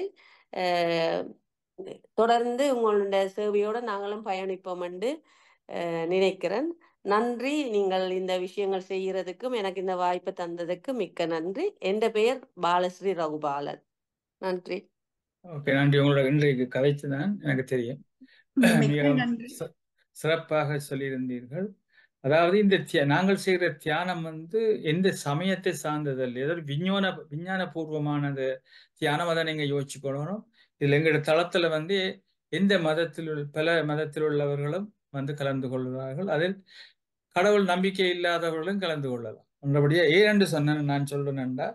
ஆஹ் தொடர்ந்து உங்களுடைய சேவையோட நாங்களும் பயணிப்போம் என்று ஆஹ் நினைக்கிறேன் நன்றி நீங்கள் இந்த விஷயங்கள் செய்யறதுக்கும் எனக்கு இந்த வாய்ப்பு தந்ததுக்கு மிக்க நன்றி என் பெயர் பாலஸ்ரீ ரகுபாலன் நன்றி ஓகே நன்றி உங்களோட இன்றைக்கு கதைத்து தான் எனக்கு தெரியும் மிக்க மிக நன்றி ச- சிறப்பாக சொல்லியிருந்தீர்கள் அதாவது இந்த தியா- நாங்கள் செய்கிற தியானம் வந்து எந்த சமயத்தை சார்ந்ததல்ல ஏதோ ஒரு விஞ்ஞான விஞ்ஞான பூர்வமானது தியானம் அதை நீங்க யோசிச்சுக்கணும் இதுல எங்களோட தளத்துல வந்து எந்த மதத்தில் உள்ள பல மதத்தில் உள்ளவர்களும் வந்து கலந்து கொள்வார்கள் அதில் கடவுள் நம்பிக்கை இல்லாதவர்களும் கலந்து கொள்ளலாம் மற்றபடியே ஏன் என்று சொன்னேன் நான் சொல்றேன்டா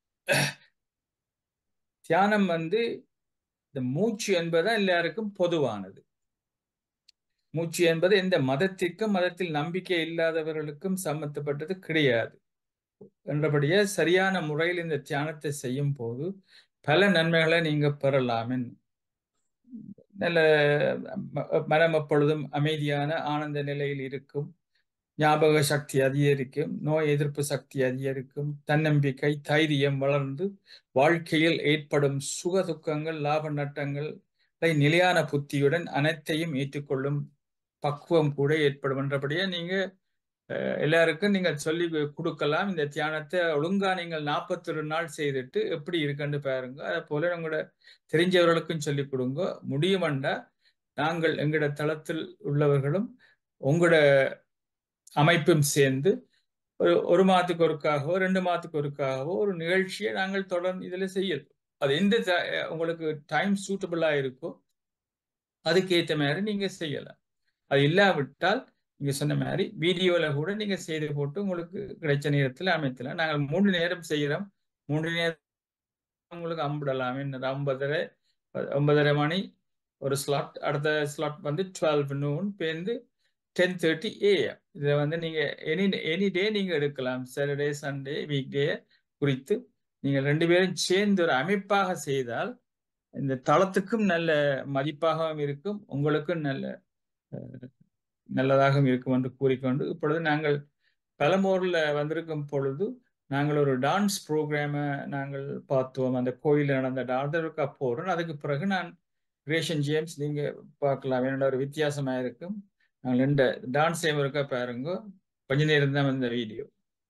தியானம் வந்து இந்த மூச்சு என்பது எல்லாருக்கும் பொதுவானது மூச்சு என்பது எந்த மதத்திற்கும் மதத்தில் நம்பிக்கை இல்லாதவர்களுக்கும் சம்பந்தப்பட்டது கிடையாது என்றபடியே சரியான முறையில் இந்த தியானத்தை செய்யும் போது பல நன்மைகளை நீங்க பெறலாம் நல்ல ம- மனம் எப்பொழுதும் அமைதியான ஆனந்த நிலையில் இருக்கும் ஞாபக சக்தி அதிகரிக்கும் நோய் எதிர்ப்பு சக்தி அதிகரிக்கும் தன்னம்பிக்கை தைரியம் வளர்ந்து வாழ்க்கையில் ஏற்படும் சுக துக்கங்கள் லாப நட்டங்களை நிலையான புத்தியுடன் அனைத்தையும் ஏற்றுக்கொள்ளும் பக்குவம் கூட ஏற்படும் என்றபடியே நீங்க அஹ், எல்லாருக்கும் நீங்கள் சொல்லி கொடுக்கலாம் இந்த தியானத்தை ஒழுங்கா நீங்கள் நாற்பத்தொரு நாள் செய்துட்டு எப்படி இருக்குன்னு பாருங்க அதே போல உங்களோட தெரிஞ்சவர்களுக்கும் சொல்லி கொடுங்க முடியுமெண்டா நாங்கள் எங்களோட தளத்தில் உள்ளவர்களும் உங்களோட அமைப்பும் சேர்ந்து ஒரு ஒரு மாதத்துக்கு ஒருக்காகவோ ரெண்டு மாதத்துக்கு ஒருக்காகவோ ஒரு நிகழ்ச்சியை நாங்கள் தொடர்ந்து இதில் செய்யலாம் அது எந்த த- உங்களுக்கு டைம் சூட்டபிளாக இருக்கோ அதுக்கேற்ற மாதிரி நீங்கள் செய்யலாம் அது இல்லாவிட்டால் நீங்க சொன்ன மாதிரி வீடியோல கூட நீங்க செய்து போட்டு உங்களுக்கு கிடைச்ச நேரத்தில் அமைக்கலாம் நாங்கள் மூணு நேரம் செய்கிறோம் மூணு நேரம் உங்களுக்கு அம்பிடலாம் என்ன ஐம்பதரை ஒன்பதரை மணி ஒரு ஸ்லாட் அடுத்த ஸ்லாட் வந்து டுவெல் நூன் பேருந்து டென் தேர்ட்டி ஏஎம் இதை வந்து நீங்க எனி எனி டே நீங்க எடுக்கலாம் சாட்டர்டே சண்டே வீக் டே குறித்து நீங்க ரெண்டு பேரும் சேர்ந்து ஒரு அமைப்பாக செய்தால் இந்த தளத்துக்கும் நல்ல மதிப்பாகவும் இருக்கும் உங்களுக்கும் நல்ல அஹ், நல்லதாகவும் இருக்கும் என்று கூறிக்கொண்டு இப்பொழுது நாங்கள் பலமூரில் வந்திருக்கும் பொழுது நாங்கள் ஒரு டான்ஸ் ப்ரோக்ராமை நாங்கள் பார்த்தோம் அந்த கோயிலில் நடந்த டான்ஸருக்கா போகிறோம் அதுக்கு பிறகு நான் கிரேஷன் ஜேம்ஸ் நீங்க பார்க்கலாம் என்னோட ஒரு வித்தியாசமா இருக்கும் நாங்கள் ரெண்டு டான்ஸ் சேம் இருக்கா பாருங்க கொஞ்ச நேரம் தான் இந்த வீடியோ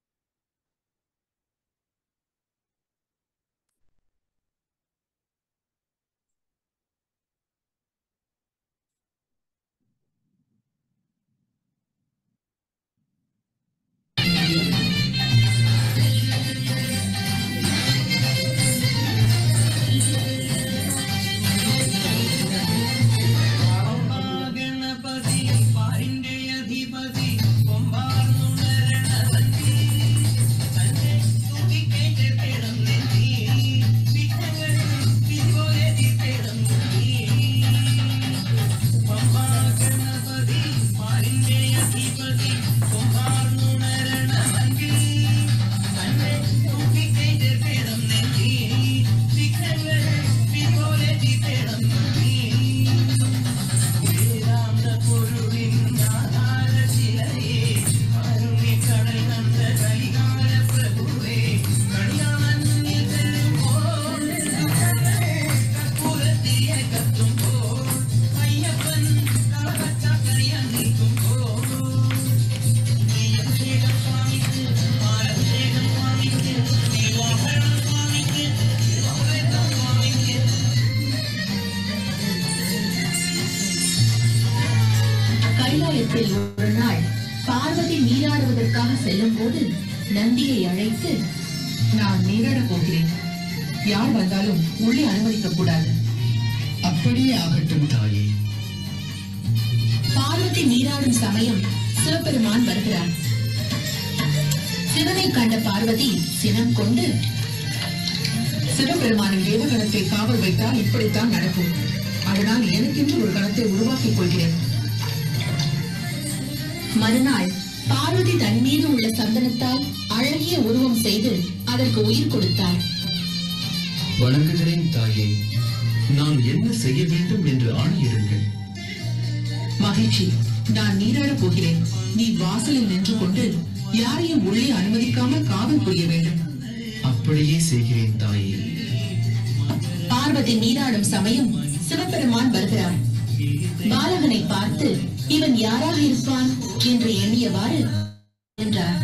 ഗണപതി പാരിന്റെ അധിപതി കൊമ്പാർന്നുണരണവതി തന്നെ തുതിക്കേറ്റ് തേടം നെഞ്ചി വിഘ്നങ്ങൾ വിധിപോലെ തീർത്തേടം പമ്പാ ഗണപതി പാരിന്റെ അധിപതി കൊമ്പാർന്നുണരണവതി തന്നെ തുതിക്കേറ്റ് തേടം നെഞ്ചി വിഘ്നങ്ങൾ വിധിപോലെ തീർത്തേടം வேதாந்த பொருளின் ஆதார சிலையே அருமை கடல் தந்த கலிகால பிரபுவே கணியாமன்னில் செல்லும் போல் கற்பூரத்திய கத்தும் போல் ஐயப்பன் காவச்சாக்கரையால் நிற்கும் போல் அபிஷேகம் சுவாமிக்கு பாலபிஷேகம் சுவாமிக்கு தீவாபரணம் சுவாமிக்கு திருவாபரணம் சுவாமிக்கு கைலாயத்தில் ஒரு நாள் பார்வதி நீராடுவதற்காக செல்லும் போது நந்தியை அழைத்து நான் நீராடப் போகிறேன் யார் வந்தாலும் உள்ளே அனுமதிக்க கூடாது அப்படியே ஆகட்டும் தாயே பார்வதி நீராடும் சமயம் சிவபெருமான் வருகிறார் சிவனை கண்ட பார்வதி சினம் கொண்டு சிவபெருமானின் தேவகணத்தை காவல் வைத்தால் இப்படித்தான் நடக்கும் அதனால் எனக்கென்று ஒரு கணத்தை உருவாக்கிக் கொள்கிறேன் மறுநாள் பார்வதி தன் மீது உள்ள சந்தனத்தால் அழகிய உருவம் செய்து அதற்கு உயிர் கொடுத்தார் வணங்குகிறேன் தாயே நான் என்ன செய்ய வேண்டும் என்று ஆணையிடுங்கள் மகிழ்ச்சி நான் நீராடப் போகிறேன் நீ வாசலில் நின்று கொண்டு யாரையும் உள்ளே அனுமதிக்காமல் காவல் புரிய வேண்டும் அப்படியே செய்கிறேன் தாயே பார்வதி நீராடும் சமயம் சிவபெருமான் வருகிறார் பாலகனை பார்த்து இவன் யாராக இருப்பான் என்று எண்ணியவாறு என்றார்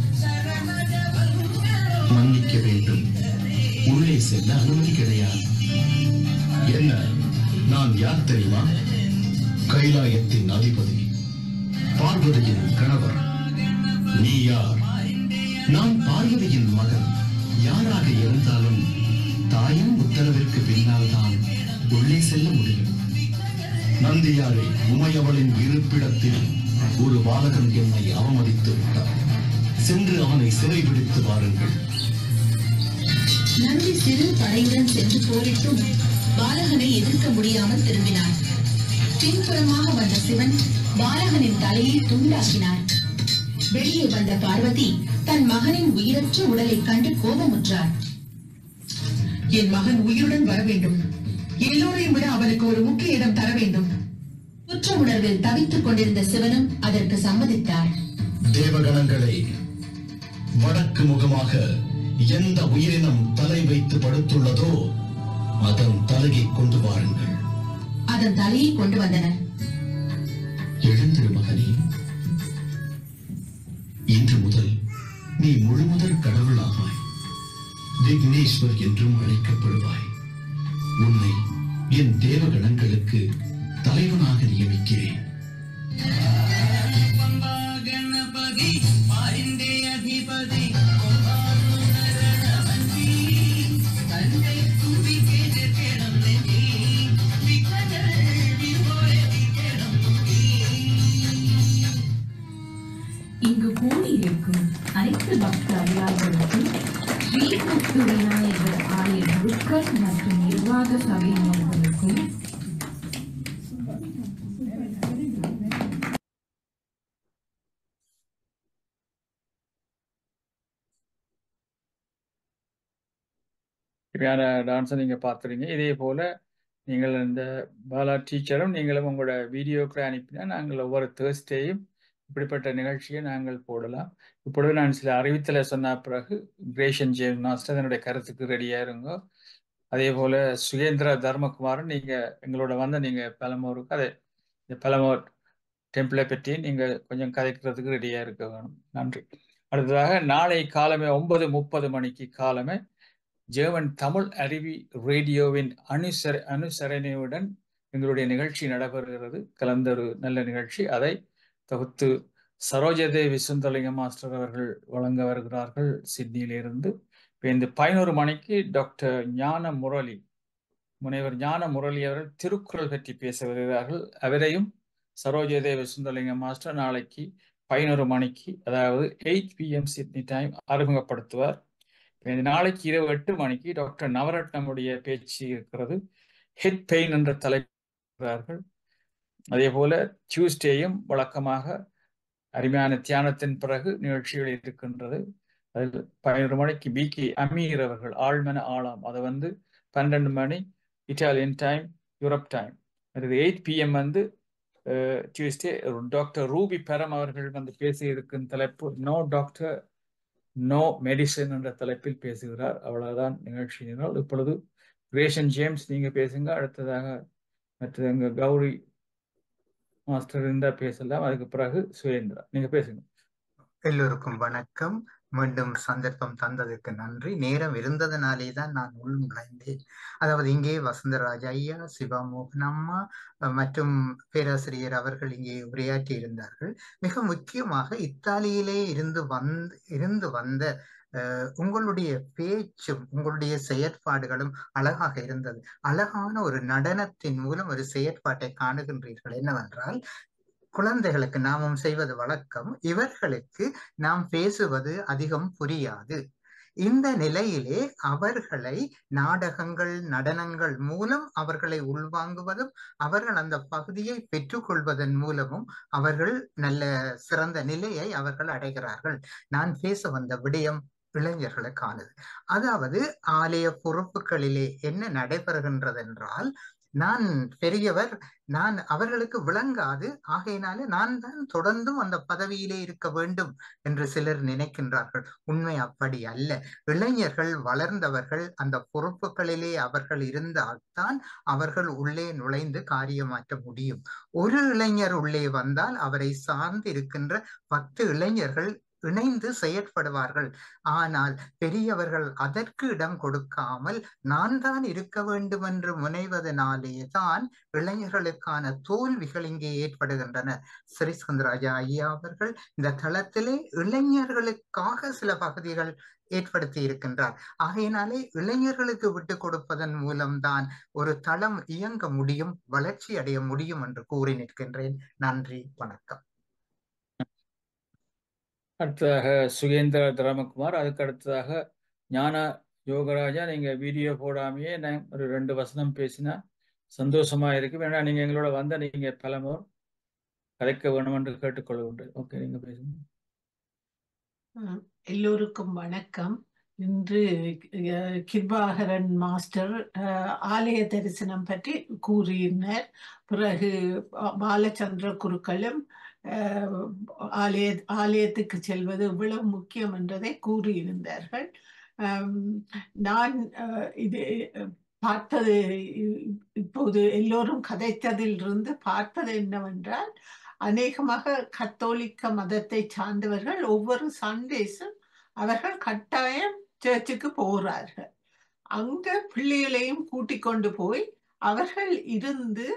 மன்னிக்க வேண்டும் உள்ளே செல்ல அனுமதி கிடையாது என்ன நான் யார் தெரியுமா கைலாயத்தின் அதிபதி பார்வதியின் கணவர் நீ யார் நான் பார்வதியின் மகன் யாராக இருந்தாலும் தாயின் உத்தரவிற்கு பின்னால் தான் உள்ளே செல்ல முடியும் நந்தியாரை உமையவளின் இருப்பிடத்தில் ஒரு பாலகன் என்னை அவமதித்து விட்டார் சென்று அவனை சிறைபிடித்து வாருங்கள் நந்தி சிறு படையுடன் சென்று போரிட்டும் பாலகனை எதிர்க்க முடியாமல் திரும்பினார் பின்புறமாக வந்த சிவன் பாலகனின் தலையை துண்டாக்கினார் வெளியே வந்த பார்வதி தன் மகனின் உயிரற்ற உடலைக் கண்டு கோபமுற்றார் என் மகன் உயிருடன் வர வேண்டும் எல்லோரையும் விட அவனுக்கு ஒரு முக்கிய இடம் தர வேண்டும் குற்ற உணர்வில் தவித்துக் கொண்டிருந்த சிவனும் அதற்கு சம்மதித்தார் தேவகணங்களே வடக்கு முகமாக எந்த உயிரினம் தலை வைத்து படுத்துள்ளதோ அதன் தலையை கொண்டு வாருங்கள் அதன் தலையை கொண்டு வந்தனர் எழுந்திரு மகனே இன்று முதல் நீ முழுமுதற் கடவுளாவாய் விக்னேஸ்வர் என்றும் அழைக்கப்படுவாய் உன்னை என் தேவகணங்களுக்கு தலைவனாக நியமிக்கிறேன் இங்கு கூடியிருக்கும் அனைத்து பக்த அடியார்களுக்கும் ஸ்ரீமுத்து விநாயகர் ஆலய குருக்கள் மற்றும் நிர்வாக சபையினர்களுக்கும் இப்படியான டான்ஸை நீங்கள் பார்த்துறீங்க இதே போல் நீங்கள் இந்த பாலா டீச்சரும் நீங்களும் உங்களோட வீடியோக்களை அனுப்பினா நாங்கள் ஒவ்வொரு தேர்ஸ்டேயும் இப்படிப்பட்ட நிகழ்ச்சியை நாங்கள் போடலாம் இப்பொழுது நான் சில அறிவித்தலை சொன்ன பிறகு கிரேஷன் ஜேம் மாஸ்டர் அதனுடைய கருத்துக்கு ரெடியாக இருங்க அதே போல் சுகேந்திர தர்மகுமாரன் நீங்கள் எங்களோட வந்து நீங்கள் பலமோருக்கு அதை இந்த பலமோர் டெம்பிளை பற்றி நீங்கள் கொஞ்சம் கதைக்கிறதுக்கு ரெடியாக இருக்க வேணும் நன்றி அடுத்ததாக நாளை காலமே ஒன்பது முப்பது மணிக்கு காலமே ஜெர்மன் தமிழ் அருவி ரேடியோவின் அனுசர அனுசரணையுடன் எங்களுடைய நிகழ்ச்சி நடைபெறுகிறது கலந்த ஒரு நல்ல நிகழ்ச்சி அதை தொகுத்து சரோஜதேவி சுந்தரலிங்கம் மாஸ்டர் அவர்கள் வழங்க வருகிறார்கள் சிட்னியிலிருந்து இப்போ இந்த பதினோரு மணிக்கு டாக்டர் ஞான முரளி முனைவர் ஞான முரளி அவர்கள் திருக்குறள் பற்றி பேச வருகிறார்கள் அவரையும் சரோஜதேவி சுந்தரலிங்கம் மாஸ்டர் நாளைக்கு பதினோரு மணிக்கு அதாவது எயிட் பிஎம் சிட்னி டைம் அறிமுகப்படுத்துவார் இந்த நாளைக்கு இரவு எட்டு மணிக்கு டாக்டர் நவரத்னமுடைய பேச்சு இருக்கிறது ஹெட் பெயின் என்ற தலைப்பார்கள் அதே போல டியூஸ்டேயும் வழக்கமாக அருமையான தியானத்தின் பிறகு நிகழ்ச்சிகள் இருக்கின்றது அதில் பதினொரு மணிக்கு பி கே அமீர் அவர்கள் ஆழ்மன ஆழாம் அதை வந்து பன்னெண்டு மணி இட்டாலியன் டைம் யூரோப் டைம் அது எயிட் பிஎம் வந்து டியூஸ்டே டாக்டர் ரூபி பெரம் அவர்கள் வந்து பேசி இருக்கும் தலைப்பு நோ டாக்டர் நோ மெடிசன் என்ற தலைப்பில் பேசுகிறார் அவ்வளவுதான் நிகழ்ச்சி நிகழ் இப்பொழுது கிரேஷன் ஜேம்ஸ் நீங்க பேசுங்க அடுத்ததாக மற்றது எங்க கௌரி மாஸ்டர் இருந்தா பேசலாம் அதுக்கு பிறகு சுயேந்திரா நீங்க பேசுங்க எல்லோருக்கும் வணக்கம் மீண்டும் சந்தர்ப்பம் தந்ததுக்கு நன்றி நேரம் இருந்ததுனாலே தான் நான் உள் நுழைந்தேன் அதாவது இங்கே வசந்தராஜ் ஐயா சிவா மோகன் அம்மா மற்றும் பேராசிரியர் அவர்கள் இங்கே உரையாற்றி இருந்தார்கள் மிக முக்கியமாக இத்தாலியிலே இருந்து வந்து இருந்து வந்த உங்களுடைய பேச்சும் உங்களுடைய செயற்பாடுகளும் அழகாக இருந்தது அழகான ஒரு நடனத்தின் மூலம் ஒரு செயற்பாட்டை காணுகின்றீர்கள் என்னவென்றால் குழந்தைகளுக்கு நாமும் செய்வது வழக்கம் இவர்களுக்கு நாம் பேசுவது அதிகம் புரியாது இந்த நிலையிலே அவர்களை நாடகங்கள் நடனங்கள் மூலம் அவர்களை உள்வாங்குவதும் அவர்கள் அந்த பகுதியை பெற்றுக்கொள்வதன் மூலமும் அவர்கள் நல்ல சிறந்த நிலையை அவர்கள் அடைகிறார்கள் நான் பேச வந்த விடயம் இளைஞர்களுக்கானது அதாவது ஆலய பொறுப்புகளிலே என்ன நடைபெறுகின்றது என்றால் நான் பெரியவர் நான் அவர்களுக்கு விளங்காது ஆகையினால நான் தான் தொடர்ந்தும் அந்த பதவியிலே இருக்க வேண்டும் என்று சிலர் நினைக்கின்றார்கள் உண்மை அப்படி அல்ல இளைஞர்கள் வளர்ந்தவர்கள் அந்த பொறுப்புகளிலே அவர்கள் இருந்தால்தான் அவர்கள் உள்ளே நுழைந்து காரியமாற்ற முடியும் ஒரு இளைஞர் உள்ளே வந்தால் அவரை சார்ந்து இருக்கின்ற பத்து இளைஞர்கள் இணைந்து செயற்படுவார்கள் ஆனால் பெரியவர்கள் அதற்கு இடம் கொடுக்காமல் நான் தான் இருக்க வேண்டும் என்று முனைவதனாலே தான் இளைஞர்களுக்கான தோல்விகள் இங்கே ஏற்படுகின்றன ஸ்ரீஸ்கந்தராஜா ஐயா அவர்கள் இந்த தளத்திலே இளைஞர்களுக்காக சில பகுதிகள் ஏற்படுத்தி இருக்கின்றார் ஆகையினாலே இளைஞர்களுக்கு விட்டு கொடுப்பதன் மூலம்தான் ஒரு தளம் இயங்க முடியும் வளர்ச்சி அடைய முடியும் என்று கூறி நிற்கின்றேன் நன்றி வணக்கம் அடுத்ததாக சுகேந்திர தரமகுமார் அதுக்கு அடுத்ததாக ஞான யோகராஜா நீங்க வீடியோ போடாமையே நான் ஒரு ரெண்டு வசனம் பேசினா சந்தோஷமா இருக்கு வேணா நீங்க எங்களோட வந்த நீங்க பலமோர் கதைக்க வேணும் என்று கேட்டுக்கொள்கின்றேன் ஓகே நீங்க பேசுங்க எல்லோருக்கும் வணக்கம் இன்று கிருபாகரன் மாஸ்டர் ஆலய தரிசனம் பற்றி கூறினார் பிறகு பாலச்சந்திர குருக்களும் ஆலய ஆலயத்துக்கு செல்வது இவ்வளவு முக்கியம் என்றதை கூறியிருந்தார்கள் நான் இது பார்த்தது இப்போது எல்லோரும் கதைத்ததில் இருந்து பார்த்தது என்னவென்றால் அநேகமாக கத்தோலிக்க மதத்தை சார்ந்தவர்கள் ஒவ்வொரு சண்டேஸும் அவர்கள் கட்டாயம் சர்ச்சுக்கு போகிறார்கள் அங்க பிள்ளைகளையும் கூட்டிக் கொண்டு போய் அவர்கள் இருந்து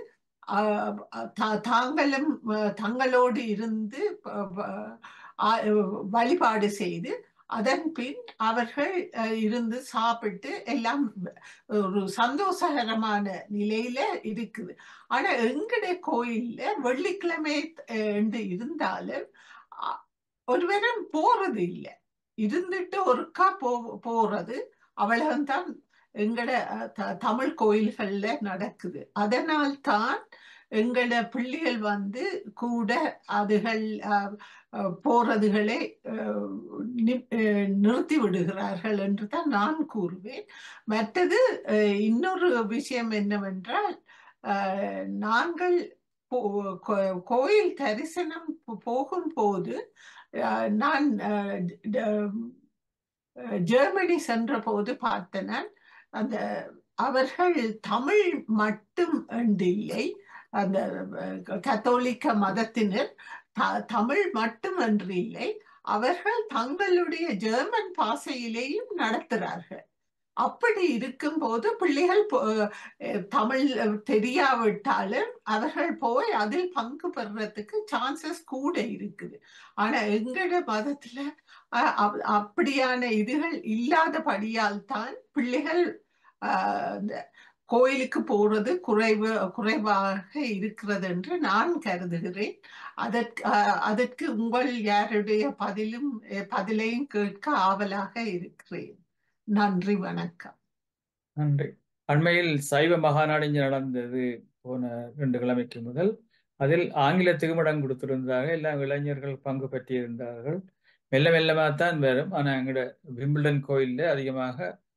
ஆஹ் தா- தாங்களும் அஹ், தங்களோடு இருந்து ப- ப- ஆ- வழிபாடு செய்து அதன் பின் அவர்கள் அஹ், இருந்து சாப்பிட்டு எல்லாம் ஒரு சந்தோஷகரமான நிலையில இருக்குது ஆனா எங்கட கோயில்ல வெள்ளிக்கிழமை அஹ், என்று இருந்தாலும் அ- ஒருவரும் போறது இல்லை இருந்துட்டு ஒருக்கா போ போறது அவ்வளவுதான் எங்கட அஹ், த- தமிழ் கோயில்கள்ல நடக்குது அதனால் தான் எங்கட பிள்ளைகள் வந்து கூட அதுகள் அஹ், அஹ், போறதுகளை அஹ், நி- அஹ், நிறுத்தி விடுகிறார்கள் என்று தான் நான் கூறுவேன் மற்றது அஹ், இன்னொரு விஷயம் என்னவென்றால் அஹ், நாங்கள் போ- கோ- கோயில் தரிசனம் போ- போகும்போது அஹ், நான் அஹ், ட- அஹ், ஜெர்மனி சென்ற போது பார்த்தேன் நான், அந்த அவர்கள் தமிழ் மட்டும் என்று இல்லை அந்த அஹ், கத்தோலிக்க மதத்தினர் த- தமிழ் மட்டும் என்று இல்லை அவர்கள் தங்களுடைய ஜெர்மன் பாஷையிலேயும் நடத்துகிறார்கள் அப்படி இருக்கும்போது பிள்ளைகள் போ- அஹ் தமிழ் தெரியாவிட்டாலும் அவர்கள் போய் அதில் பங்கு பெறுறதுக்கு சான்சஸ் கூட இருக்குது ஆனா எங்கட மதத்துல அஹ், அப்- அப்படியான இதுகள் இல்லாதபடியால் தான் பிள்ளைகள் அஹ், இந்த கோயிலுக்கு போறது குறைவு குறைவாக இருக்கிறது என்று நான் கருதுகிறேன் அதற்கு அஹ், அதற்கு உங்கள் யாருடைய பதிலும் அஹ், பதிலையும் கேட்க ஆவலாக இருக்கிறேன் நன்றி வணக்கம் நன்றி அண்மையில் சைவ மகாநாடு இங்கே நடந்தது போன ரெண்டு கிழமைக்கு முதல் அதில் ஆங்கிலத்துக்கும் இடம் கொடுத்திருந்தார்கள் எல்லா இளைஞர்கள் பங்கு பெற்றிருந்தார்கள் மெல்ல மெல்லமாக தான் வரும் ஆனால் எங்களோட விம்பிள்டன் கோயிலில் அதிகமாக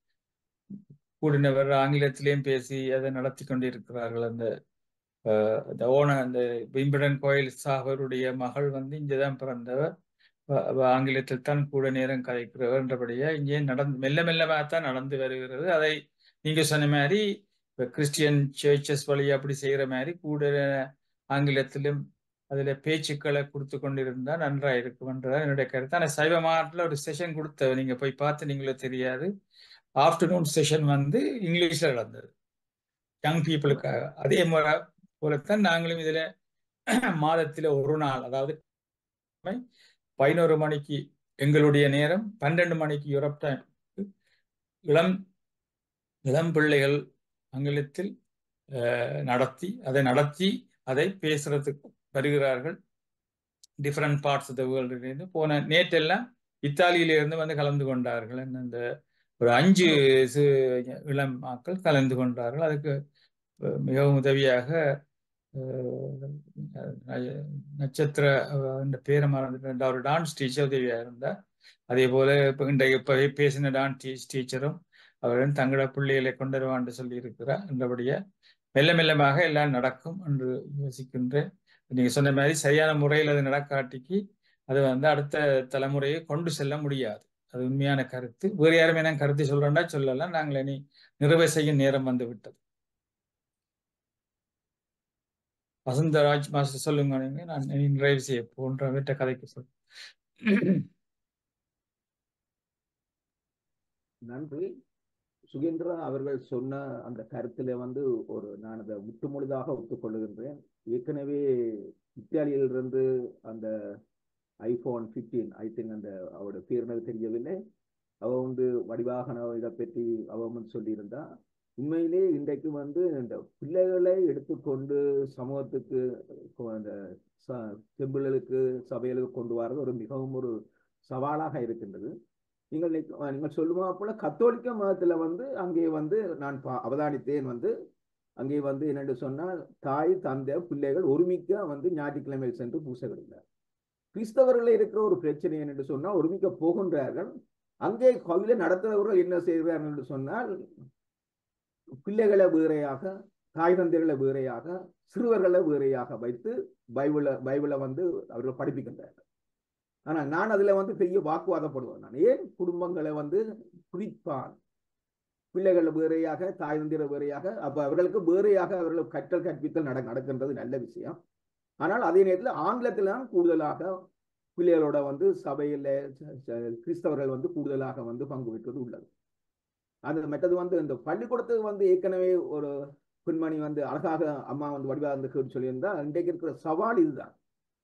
கூடினவர் ஆங்கிலத்திலேயும் பேசி அதை நடத்தி கொண்டிருக்கிறார்கள் அந்த அஹ், அந்த ஓன அந்த விம்பிள்டன் கோயில் சாகருடைய மகள் வந்து இங்கே தான் பிறந்தவர் அவ- அவ ஆங்கிலத்தில் தான் கூட நேரம் கதைக்கிறவர் என்றபடியா இங்கே நடந்து மெல்ல மெல்லமாக தான் நடந்து வருகிறது அதை நீங்க சொன்ன மாதிரி இப்போ கிறிஸ்டியன் சர்ச்சஸ் வழி அப்படி செய்யற மாதிரி கூட ஆங்கிலத்திலும் அதுல பேச்சுக்களை கொடுத்து கொண்டிருந்தா நன்றா இருக்கும்ன்றதான் என்னுடைய கருத்து ஆனால் சைவ மாநாட்டில் ஒரு செஷன் கொடுத்த நீங்க போய் பார்த்து நீங்களே தெரியாது ஆஃப்டர்நூன் செஷன் வந்து இங்கிலீஷ்ல நடந்தது யங் பீப்புளுக்காக அதே முறை போலத்தான் நாங்களும் இதுல மாதத்துல ஒரு நாள் அதாவது பதினோரு மணிக்கு எங்களுடைய நேரம் பன்னெண்டு மணிக்கு யூரோப் டைம் இளம் இளம் பிள்ளைகள் ஆங்கிலத்தில் அஹ், நடத்தி அதை நடத்தி அதை பேசுறதுக்கு வருகிறார்கள் டிஃப்ரெண்ட் பார்ட்ஸ் ஆஃப் த வேர்ல்டுலேருந்து போன நேற்றெல்லாம் இத்தாலியிலிருந்து வந்து கலந்து கொண்டார்கள் அந்த ஒரு அஞ்சு சி- இளம் மக்கள் கலந்து கொண்டார்கள் அதுக்கு அஹ், மிகவும் உதவியாக அஹ், நட்சத்திர அஹ், அந்த பேரை மறந்துட்டேன் ஒரு டான்ஸ் டீச்சர் உதவியாக இருந்தார் அதே போல இப்போ இன்றைக்கு இப்போ பேசின டான்ஸ் டீச்சரும் அவர்கள் தங்களோட பிள்ளைகளை கொண்டு வருவான்னு சொல்லி இருக்கிறார் என்றபடியா மெல்ல மெல்லமாக எல்லாம் நடக்கும் என்று யோசிக்கின்றேன் நீங்க சொன்ன மாதிரி சரியான முறையில் அது நடக்காட்டிக்கு அது வந்து அடுத்த தலைமுறையை கொண்டு செல்ல முடியாது அது உண்மையான கருத்து வேறு யாரும் என்ன கருத்து சொல்றேன்னா சொல்லலாம் நாங்கள் இனி நிறைவு செய்யும் நேரம் வந்து விட்டது வசந்தராஜ் மாஸ்டர் சொல்லுங்க நீங்க நான் இனி நிறைவு செய்ய போன்ற வீட்டை கதைக்கு சொல் நன்றி சுகேந்திரா அவர்கள் சொன்ன அந்த கருத்துல வந்து ஒரு நான் அதை முற்றுமுழுதாக ஒத்துக்கொள்ளுகின்றேன் ஏற்கனவே இத்தாலியிலிருந்து அந்த ஐபோன் 15 ஐ திங்க் அந்த அவரோட பேர் எனக்கு தெரியவில்லை அவ வந்து வடிவாகன இதை பற்றி அவ வந்து சொல்லியிருந்தா உண்மையிலே இன்றைக்கு வந்து இந்த பிள்ளைகளை எடுத்துக்கொண்டு சமூகத்துக்கு அந்த ச- டெம்பிள்களுக்கு சபைகளுக்கு கொண்டு வர்றது ஒரு மிகவும் ஒரு சவாலாக இருக்கின்றது நீங்கள் நிக்க- நீங்கள் சொல்லுமா போல கத்தோலிக்க மதத்துல வந்து அங்கே வந்து நான் பா- அவதானித்தேன் வந்து அங்கே வந்து என்னென்று சொன்னால் தாய் தந்தை பிள்ளைகள் ஒருமிக்க வந்து ஞாயிற்றுக்கிழமை சென்று பூசைகளில் கிறிஸ்தவர்கள் இருக்கிற ஒரு பிரச்சனை என்னென்று சொன்னால் ஒருமிக்க போகின்றார்கள் அங்கே கோவிலை நடத்துகிறவர்கள் என்ன செய்கிறார்கள் என்று சொன்னால் பிள்ளைகளை வேறையாக தாய் தந்தைகளை வேறையாக சிறுவர்களை வேறையாக வைத்து பைபிளை பைபிளை வந்து அவர்கள் படிப்பிக்கின்றார்கள் ஆனா நான் அதுல வந்து பெரிய வாக்குவாதப்படுவேன் நான் ஏன் குடும்பங்களை வந்து பிரிப்பான் பிள்ளைகள் வேறையாக தாய் தந்திர வேறையாக அப்ப அவர்களுக்கு வேறையாக அவர்கள் கற்றல் கற்பித்தல் நட நடக்கின்றது நல்ல விஷயம் ஆனால் அதே நேரத்தில் ஆங்கிலத்தில் தான் கூடுதலாக பிள்ளைகளோட வந்து சபையில ச- ச- கிறிஸ்தவர்கள் வந்து கூடுதலாக வந்து பங்கு பெற்றது உள்ளது அது மற்றது வந்து இந்த பள்ளிக்கூடத்துக்கு வந்து ஏற்கனவே ஒரு பெண்மணி வந்து அழகாக அம்மா வந்து வடிவாக வந்து கேட்டு சொல்லியிருந்தா இன்றைக்கு இருக்கிற சவால் இதுதான்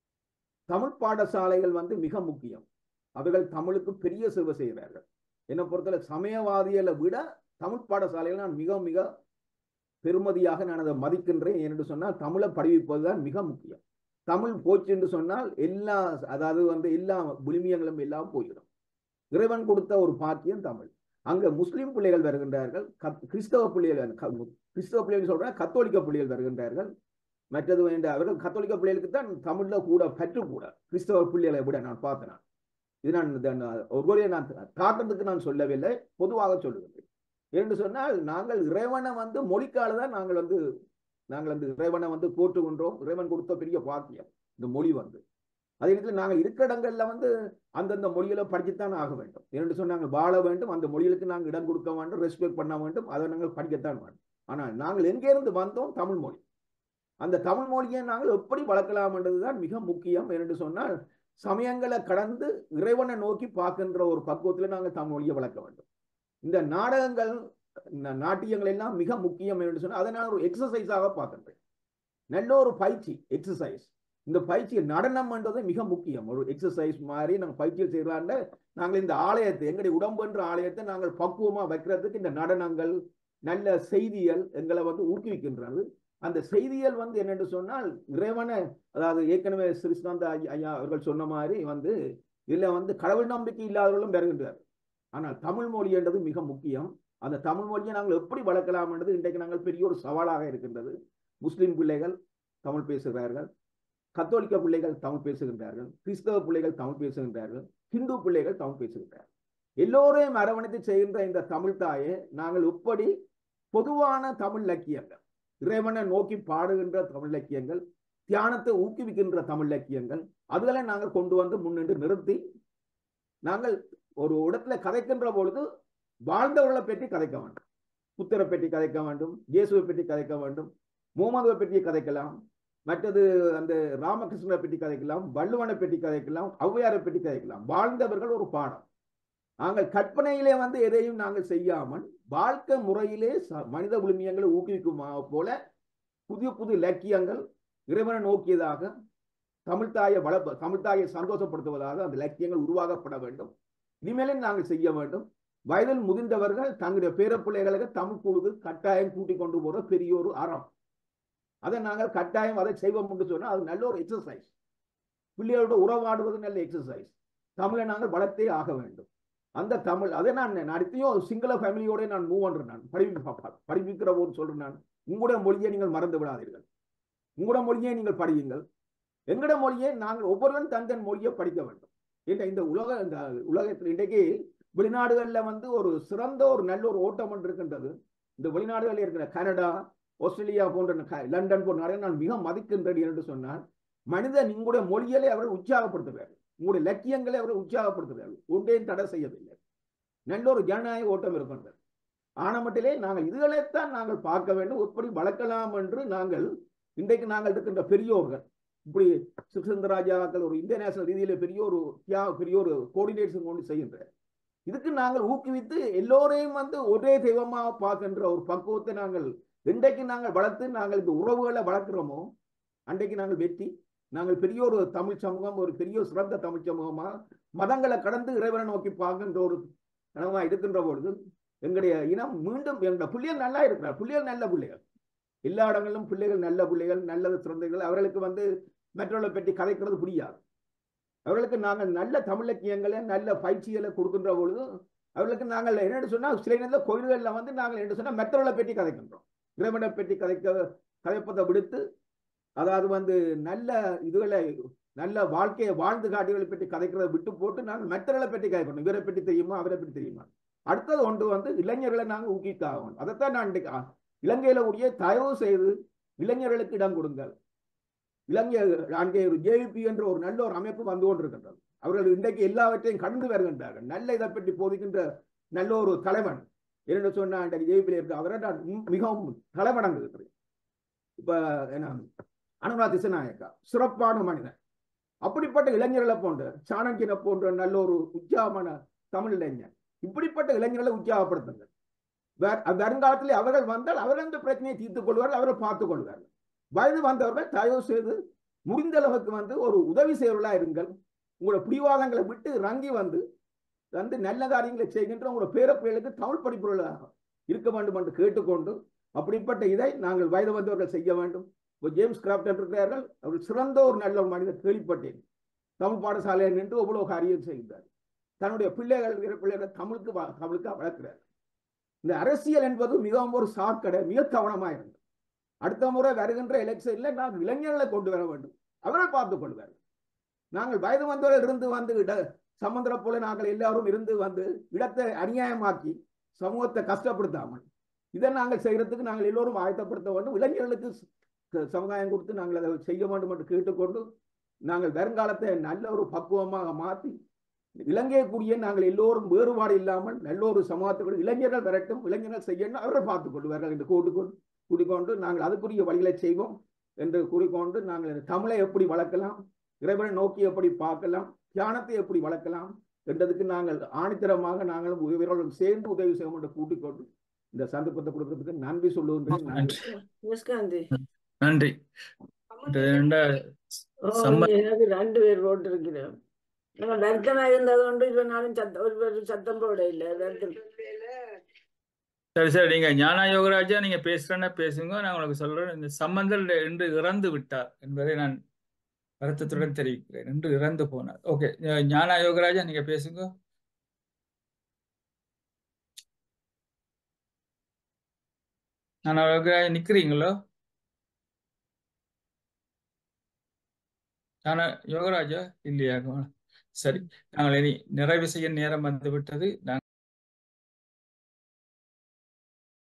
தமிழ் பாடசாலைகள் வந்து மிக முக்கியம் அவர்கள் தமிழுக்கு பெரிய சேவை செய்கிறார்கள் என்னை பொறுத்தவரை சமயவாதிகளை விட தமிழ் பாடசாலைகள் நான் மிக மிக பெருமதியாக நான் அதை மதிக்கின்றேன் என்று சொன்னால் தமிழை படிவிப்பது தான் மிக முக்கியம் தமிழ் போச்சு என்று சொன்னால் எல்லா அதாவது வந்து எல்லா விழுமியங்களும் எல்லாம் போயிடும் இறைவன் கொடுத்த ஒரு பாக்கியம் தமிழ் அங்க முஸ்லிம் பிள்ளைகள் வருகின்றார்கள் கத்- கிறிஸ்தவ பிள்ளைகள் க- கிறிஸ்தவ பிள்ளைகள் சொல்றேன் கத்தோலிக்க பிள்ளைகள் வருகின்றார்கள் மற்றது வேண்ட அவர்கள் கத்தோலிக்க பிள்ளைகளுக்கு தான் தமிழ்ல கூட பற்று கூட கிறிஸ்தவ பிள்ளைகளை விட நான் பார்த்தேன் நான். இது நான் இந்த நான் ஒருவரையை நான் தாக்கத்துக்கு நான் சொல்லவில்லை பொதுவாக சொல்லுகின்றேன் என்று சொன்னால் நாங்கள் இறைவனை வந்து மொழிக்கால தான் நாங்கள் வந்து நாங்கள் வந்து இறைவனை வந்து போற்றுகின்றோம் இறைவன் கொடுத்த பெரிய பாக்கியம் இந்த மொழி வந்து அதே நேரத்தில் நாங்கள் இருக்கிற இடங்கள்ல வந்து அந்தந்த மொழியில படிக்கத்தான் ஆக வேண்டும் என்று சொன்னால் நாங்கள் வாழ வேண்டும் அந்த மொழிகளுக்கு நாங்கள் இடம் கொடுக்க வேண்டும் ரெஸ்பெக்ட் பண்ண வேண்டும் அதை நாங்கள் படிக்கத்தான் வேண்டும் ஆனால் நாங்கள் எங்கேருந்து வந்தோம் தமிழ் மொழி அந்த தமிழ் மொழியை நாங்கள் எப்படி வளர்க்கலாம் என்றதுதான் மிக முக்கியம் என்று சொன்னால் சமயங்களை கடந்து இறைவனை நோக்கி பார்க்கின்ற ஒரு பக்குவத்தில் நாங்கள் தமிழ் மொழியை வளர்க்க வேண்டும் இந்த நாடகங்கள் ந- நாட்டியங்கள் எல்லாம் மிக முக்கியம் என்று சொன்னால் அதை நான் ஒரு எக்ஸசைஸாக பார்க்கின்றேன் நல்ல ஒரு பயிற்சி எக்ஸசைஸ் இந்த பயிற்சி நடனம்ன்றது மிக முக்கியம் ஒரு எக்ஸசைஸ் மாதிரி நாங்கள் பயிற்சியில் செய்யலான்னு நாங்கள் இந்த ஆலயத்தை எங்களுடைய உடம்புன்ற ஆலயத்தை நாங்கள் பக்குவமா வைக்கிறதுக்கு இந்த நடனங்கள் நல்ல செய்திகள் எங்களை வந்து ஊக்குவிக்கின்றது அந்த செய்திகள் வந்து என்னென்று சொன்னால் இறைவனை அதாவது ஏற்கனவே ஸ்ரீஸ்காந்த ஐயா ஐயா அவர்கள் சொன்ன மாதிரி வந்து இதுல வந்து கடவுள் நம்பிக்கை இல்லாதவர்களும் பெறுகின்றார் ஆனால் தமிழ் மொழி என்றது மிக முக்கியம் அந்த தமிழ் மொழியை நாங்கள் எப்படி வளர்க்கலாம் என்றது இன்றைக்கு நாங்கள் பெரிய ஒரு சவாலாக இருக்கின்றது முஸ்லிம் பிள்ளைகள் தமிழ் பேசுகிறார்கள் கத்தோலிக்க பிள்ளைகள் தமிழ் பேசுகின்றார்கள் கிறிஸ்தவ பிள்ளைகள் தமிழ் பேசுகின்றார்கள் ஹிந்து பிள்ளைகள் தமிழ் பேசுகின்றார்கள் எல்லோரையும் அரவணைத்து செய்கின்ற இந்த தமிழ் தாயை நாங்கள் எப்படி பொதுவான தமிழ் இலக்கியங்கள் இறைவனை நோக்கி பாடுகின்ற தமிழ் இலக்கியங்கள் தியானத்தை ஊக்குவிக்கின்ற தமிழ் இலக்கியங்கள் அதுகளை நாங்கள் கொண்டு வந்து முன்னின்று நிறுத்தி நாங்கள் ஒரு இடத்துல கதைக்கின்ற பொழுது வாழ்ந்தவர்களை பற்றி கதைக்க வேண்டும் புத்தரை பற்றி கதைக்க வேண்டும் இயேசுவை பற்றி கதைக்க வேண்டும் முகமதுவை பற்றி கதைக்கலாம் மற்றது அந்த ராமகிருஷ்ணனை பற்றி கதைக்கலாம் வள்ளுவனை பற்றி கதைக்கலாம் ஔவையாரை பற்றி கதைக்கலாம் வாழ்ந்தவர்கள் ஒரு பாடம் நாங்கள் கற்பனையிலே வந்து எதையும் நாங்கள் செய்யாமல் வாழ்க்கை முறையிலே ச- மனித விழுமியங்களை ஊக்குவிக்குமா போல புதிய புது இலக்கியங்கள் இறைவனை நோக்கியதாக தமிழ்தாயை வள தமிழ்தாயை சந்தோஷப்படுத்துவதாக அந்த இலக்கியங்கள் உருவாக்கப்பட வேண்டும் இனிமேலே நாங்கள் செய்ய வேண்டும் வயதில் முதிர்ந்தவர்கள் தங்களுடைய பேரப்பிள்ளைகளுக்கு தமிழ் குழுது கட்டாயம் கூட்டிக் கொண்டு போற பெரிய ஒரு அறம் அதை நாங்கள் கட்டாயம் அதை செய்வோம் என்று சொன்னால் அது நல்ல ஒரு எக்ஸசைஸ் பிள்ளைகளோட உறவாடுவது நல்ல எக்ஸசைஸ் தமிழை நாங்கள் வளர்த்தே ஆக வேண்டும் அந்த தமிழ் அதை நான் நான் அடுத்தையும் சிங்கள ஃபேமிலியோட நான் மூவ் பண்றேன் நான் படிப்பு பா- படிப்பிக்கிற போது சொல்றேன் நான் உங்களுடைய மொழியை நீங்கள் மறந்து விடாதீர்கள் உங்களுடைய மொழியை நீங்கள் படியுங்கள் எங்கட மொழியை நாங்கள் ஒவ்வொருவரும் தன் தன் மொழியை படிக்க வேண்டும் என்ற இந்த உலக இந்த உலகத்தில் இன்றைக்கு வெளிநாடுகளில் வந்து ஒரு சிறந்த ஒரு நல்ல ஒரு ஓட்டம் ஒன்று இருக்கின்றது இந்த வெளிநாடுகளில் இருக்கிற கனடா ஆஸ்திரேலியா போன்ற ந- லண்டன் போன்ற நாடுகள் நான் மிக மதிக்கின்றேன் என்று சொன்னால் மனிதன் உங்களுடைய மொழிகளை அவர்கள் உற்சாகப்படுத்துகிறார்கள் உங்களுடைய இலக்கியங்களை அவர்கள் உற்சாகப்படுத்துகிறார்கள் ஒன்றையும் தடை செய்யவில்லை நல்ல ஒரு ஜனநாயக ஓட்டம் இருக்கின்றது ஆனமட்டிலே நாங்கள் இதுகளைத்தான் நாங்கள் பார்க்க வேண்டும் எப்படி வளர்க்கலாம் என்று நாங்கள் இன்றைக்கு நாங்கள் இருக்கின்ற பெரியோர்கள் இப்படி சுசந்தராஜாக்கள் ஒரு இன்டர்நேஷனல் ரீதியில பெரிய ஒரு தியா- பெரிய ஒரு கோஆர்டினேஷன் கொண்டு செய்கின்ற இதுக்கு நாங்கள் ஊக்குவித்து எல்லோரையும் வந்து ஒரே தெய்வமாக பார்க்கின்ற ஒரு பக்குவத்தை நாங்கள் இன்றைக்கு நாங்கள் வளர்த்து நாங்கள் இந்த உறவுகளை வளர்க்கிறோமோ அன்றைக்கு நாங்கள் வெற்றி நாங்கள் பெரிய ஒரு தமிழ் சமூகம் ஒரு பெரிய ஒரு சிறந்த தமிழ் சமூகமா மதங்களை கடந்து இறைவனை நோக்கி பார்க்கின்ற ஒரு கனவா இருக்கின்ற பொழுது எங்களுடைய இனம் மீண்டும் எங்களுடைய பிள்ளைகள் நல்லா இருக்கிறார் பிள்ளைகள் நல்ல பிள்ளைகள் எல்லா இடங்களிலும் பிள்ளைகள் நல்ல பிள்ளைகள் நல்லது சிறந்தவர்கள் அவர்களுக்கு வந்து மற்றவர்களை பற்றி கதைக்கிறது புரியாது அவர்களுக்கு நாங்கள் நல்ல தமிழ் இலக்கியங்களை நல்ல பயிற்சிகளை கொடுக்கின்ற பொழுது அவர்களுக்கு நாங்கள் என்னென்னு சொன்னால் சில நேரத்தில் கோயில்களில் வந்து நாங்கள் என்ன சொன்னால் மற்றவர்களை பற்றி கதைக்கின்றோம் இறைவனை பற்றி கதைக்க கதைப்பதை விடுத்து அதாவது வந்து நல்ல இதுகளை நல்ல வாழ்க்கையை வாழ்ந்து காட்டிகளை பற்றி கதைக்கிறதை விட்டு போட்டு நாங்கள் மற்றவர்களை பற்றி கதைக்கணும் இவரை பற்றி தெரியுமா அவரை பற்றி தெரியுமா அடுத்தது ஒன்று வந்து இளைஞர்களை நாங்கள் ஊக்கிக்க ஆகணும் அதைத்தான் நான் இன்றைக்கு ஆ- இலங்கையில உடைய தயவு செய்து இளைஞர்களுக்கு இடம் கொடுங்கள் இளைஞர் அங்கே ஒரு ஜேவிபி என்ற ஒரு நல்ல ஒரு அமைப்பு வந்து கொண்டிருக்கின்றது அவர்கள் இன்றைக்கு எல்லாவற்றையும் கடந்து வருகின்றார்கள் நல்ல இதை பற்றி போதிக்கின்ற நல்ல ஒரு தலைவன் என்று சொன்ன இன்றைக்கு ஜேவிபியில் இருக்க அவரை நான் மி- மிகவும் தலைவணங்குகிறேன் இப்ப என்ன அனுரா திசநாயக்கா சிறப்பான மனிதன் அப்படிப்பட்ட இளைஞர்களை போன்ற சாணக்கியனை போன்ற நல்ல ஒரு உற்சாகமான தமிழ் இளைஞர் இப்படிப்பட்ட இளைஞர்களை உற்சாகப்படுத்துங்கள் வேற- வருங்காலத்தில் அவர்கள் வந்தால் அவர்கள் அந்த பிரச்சனையை தீர்த்துக் கொள்வார்கள் அவர்கள் பார்த்துக் கொள்வார்கள் வயது வந்தவர்கள் தயவு செய்து முடிந்த அளவுக்கு வந்து ஒரு உதவி செய்வர்களா இருங்கள் உங்களோட பிடிவாதங்களை விட்டு இறங்கி வந்து வந்து நல்ல காரியங்களை செய்கின்ற உங்களோட பேர பிள்ளைகளுக்கு தமிழ் படிப்புகளாக இருக்க வேண்டும் என்று கேட்டுக்கொண்டு அப்படிப்பட்ட இதை நாங்கள் வயது வந்தவர்கள் செய்ய வேண்டும் இப்போ ஜேம்ஸ் கிராப்டன் இருக்கிறார்கள் அவர் சிறந்த ஒரு நல்ல ஒரு மனிதர் கேள்விப்பட்டேன் தமிழ் பாடசாலையில் நின்று அவ்வளவு காரியம் செய்கிறார் தன்னுடைய பிள்ளைகள் இருக்கிற பிள்ளைகள் தமிழுக்கு வ- தமிழுக்கு வளர்க்கிறார் இந்த அரசியல் என்பது மிகவும் ஒரு சாக்கடை மிக கவனமாக இருந்தது அடுத்த முறை வருகின்ற எலெக்ஷன்ல நாங்கள் இளைஞர்களை கொண்டு வர வேண்டும் அவர்கள் பார்த்துக் கொள்வார்கள் நாங்கள் வயது வந்தவர்கள் இருந்து வந்து இட சமுத்திர போல நாங்கள் எல்லாரும் இருந்து வந்து இடத்தை அநியாயமாக்கி சமூகத்தை கஷ்டப்படுத்தாமல் இதை நாங்கள் செய்யறதுக்கு நாங்கள் எல்லோரும் ஆயத்தப்படுத்த வேண்டும் இளைஞர்களுக்கு ச- சமுதாயம் கொடுத்து நாங்கள் அதை செய்ய வேண்டும் என்று கேட்டுக்கொண்டு நாங்கள் வருங்காலத்தை நல்ல ஒரு பக்குவமாக மாற்றி இலங்கையக்கூடிய நாங்கள் எல்லோரும் வேறுபாடு இல்லாமல் நல்ல ஒரு சமூகத்துக்கு இளைஞர்கள் வரட்டும் இளைஞர்கள் செய்யணும் அவர்கள் பார்த்துக் கொள்வார்கள் என்று கூட்டுக்கொண்டு கூட்டிக்கொண்டு நாங்கள் அதுக்குரிய வழிகளை செய்வோம் என்று கூறிக்கொண்டு நாங்கள் இந்த தமிழை எப்படி வளர்க்கலாம் இறைவனை நோக்கி எப்படி பார்க்கலாம் தியானத்தை எப்படி வளர்க்கலாம் என்றதுக்கு நாங்கள் ஆணித்தரமாக நாங்களும் உதவிகளும் சேர்ந்து உதவி செய்வோம் என்று கூட்டிக்கொண்டு இந்த சந்தர்ப்பத்தை கொடுக்கறதுக்கு நன்றி சொல்லுகின்றேன் நன்றி முஸ்காந்தி நன்றி இது ரெண்டா ஓ, சம்ம எனக்கு ரெண்டு பேர் போட்டிருக்கிறோம் நம்ம வருத்தமா இருந்தது கொண்டு இப்ப நானும் சத்தம் ஒரு பேர் சத்தம் போட இல்லை வருத்தம் சரி சரி நீங்க ஞானா யோகராஜா நீங்க பேசுறேன்னா பேசுங்க நான் உங்களுக்கு சொல்றேன் இந்த சம்பந்தர் இன்று இறந்து விட்டார் என்பதை நான் வருத்தத்துடன் தெரிவிக்கிறேன் இன்று இறந்து போனார் ஓகே ஞானா யோகராஜா நீங்க பேசுங்க ஞானா யோகராஜா நிக்கிறீங்களோ ஞானா யோகராஜா இல்லையா சரி நாங்கள் இனி நிறைவு செய்ய நேரம் வந்து விட்டது நாங்கள்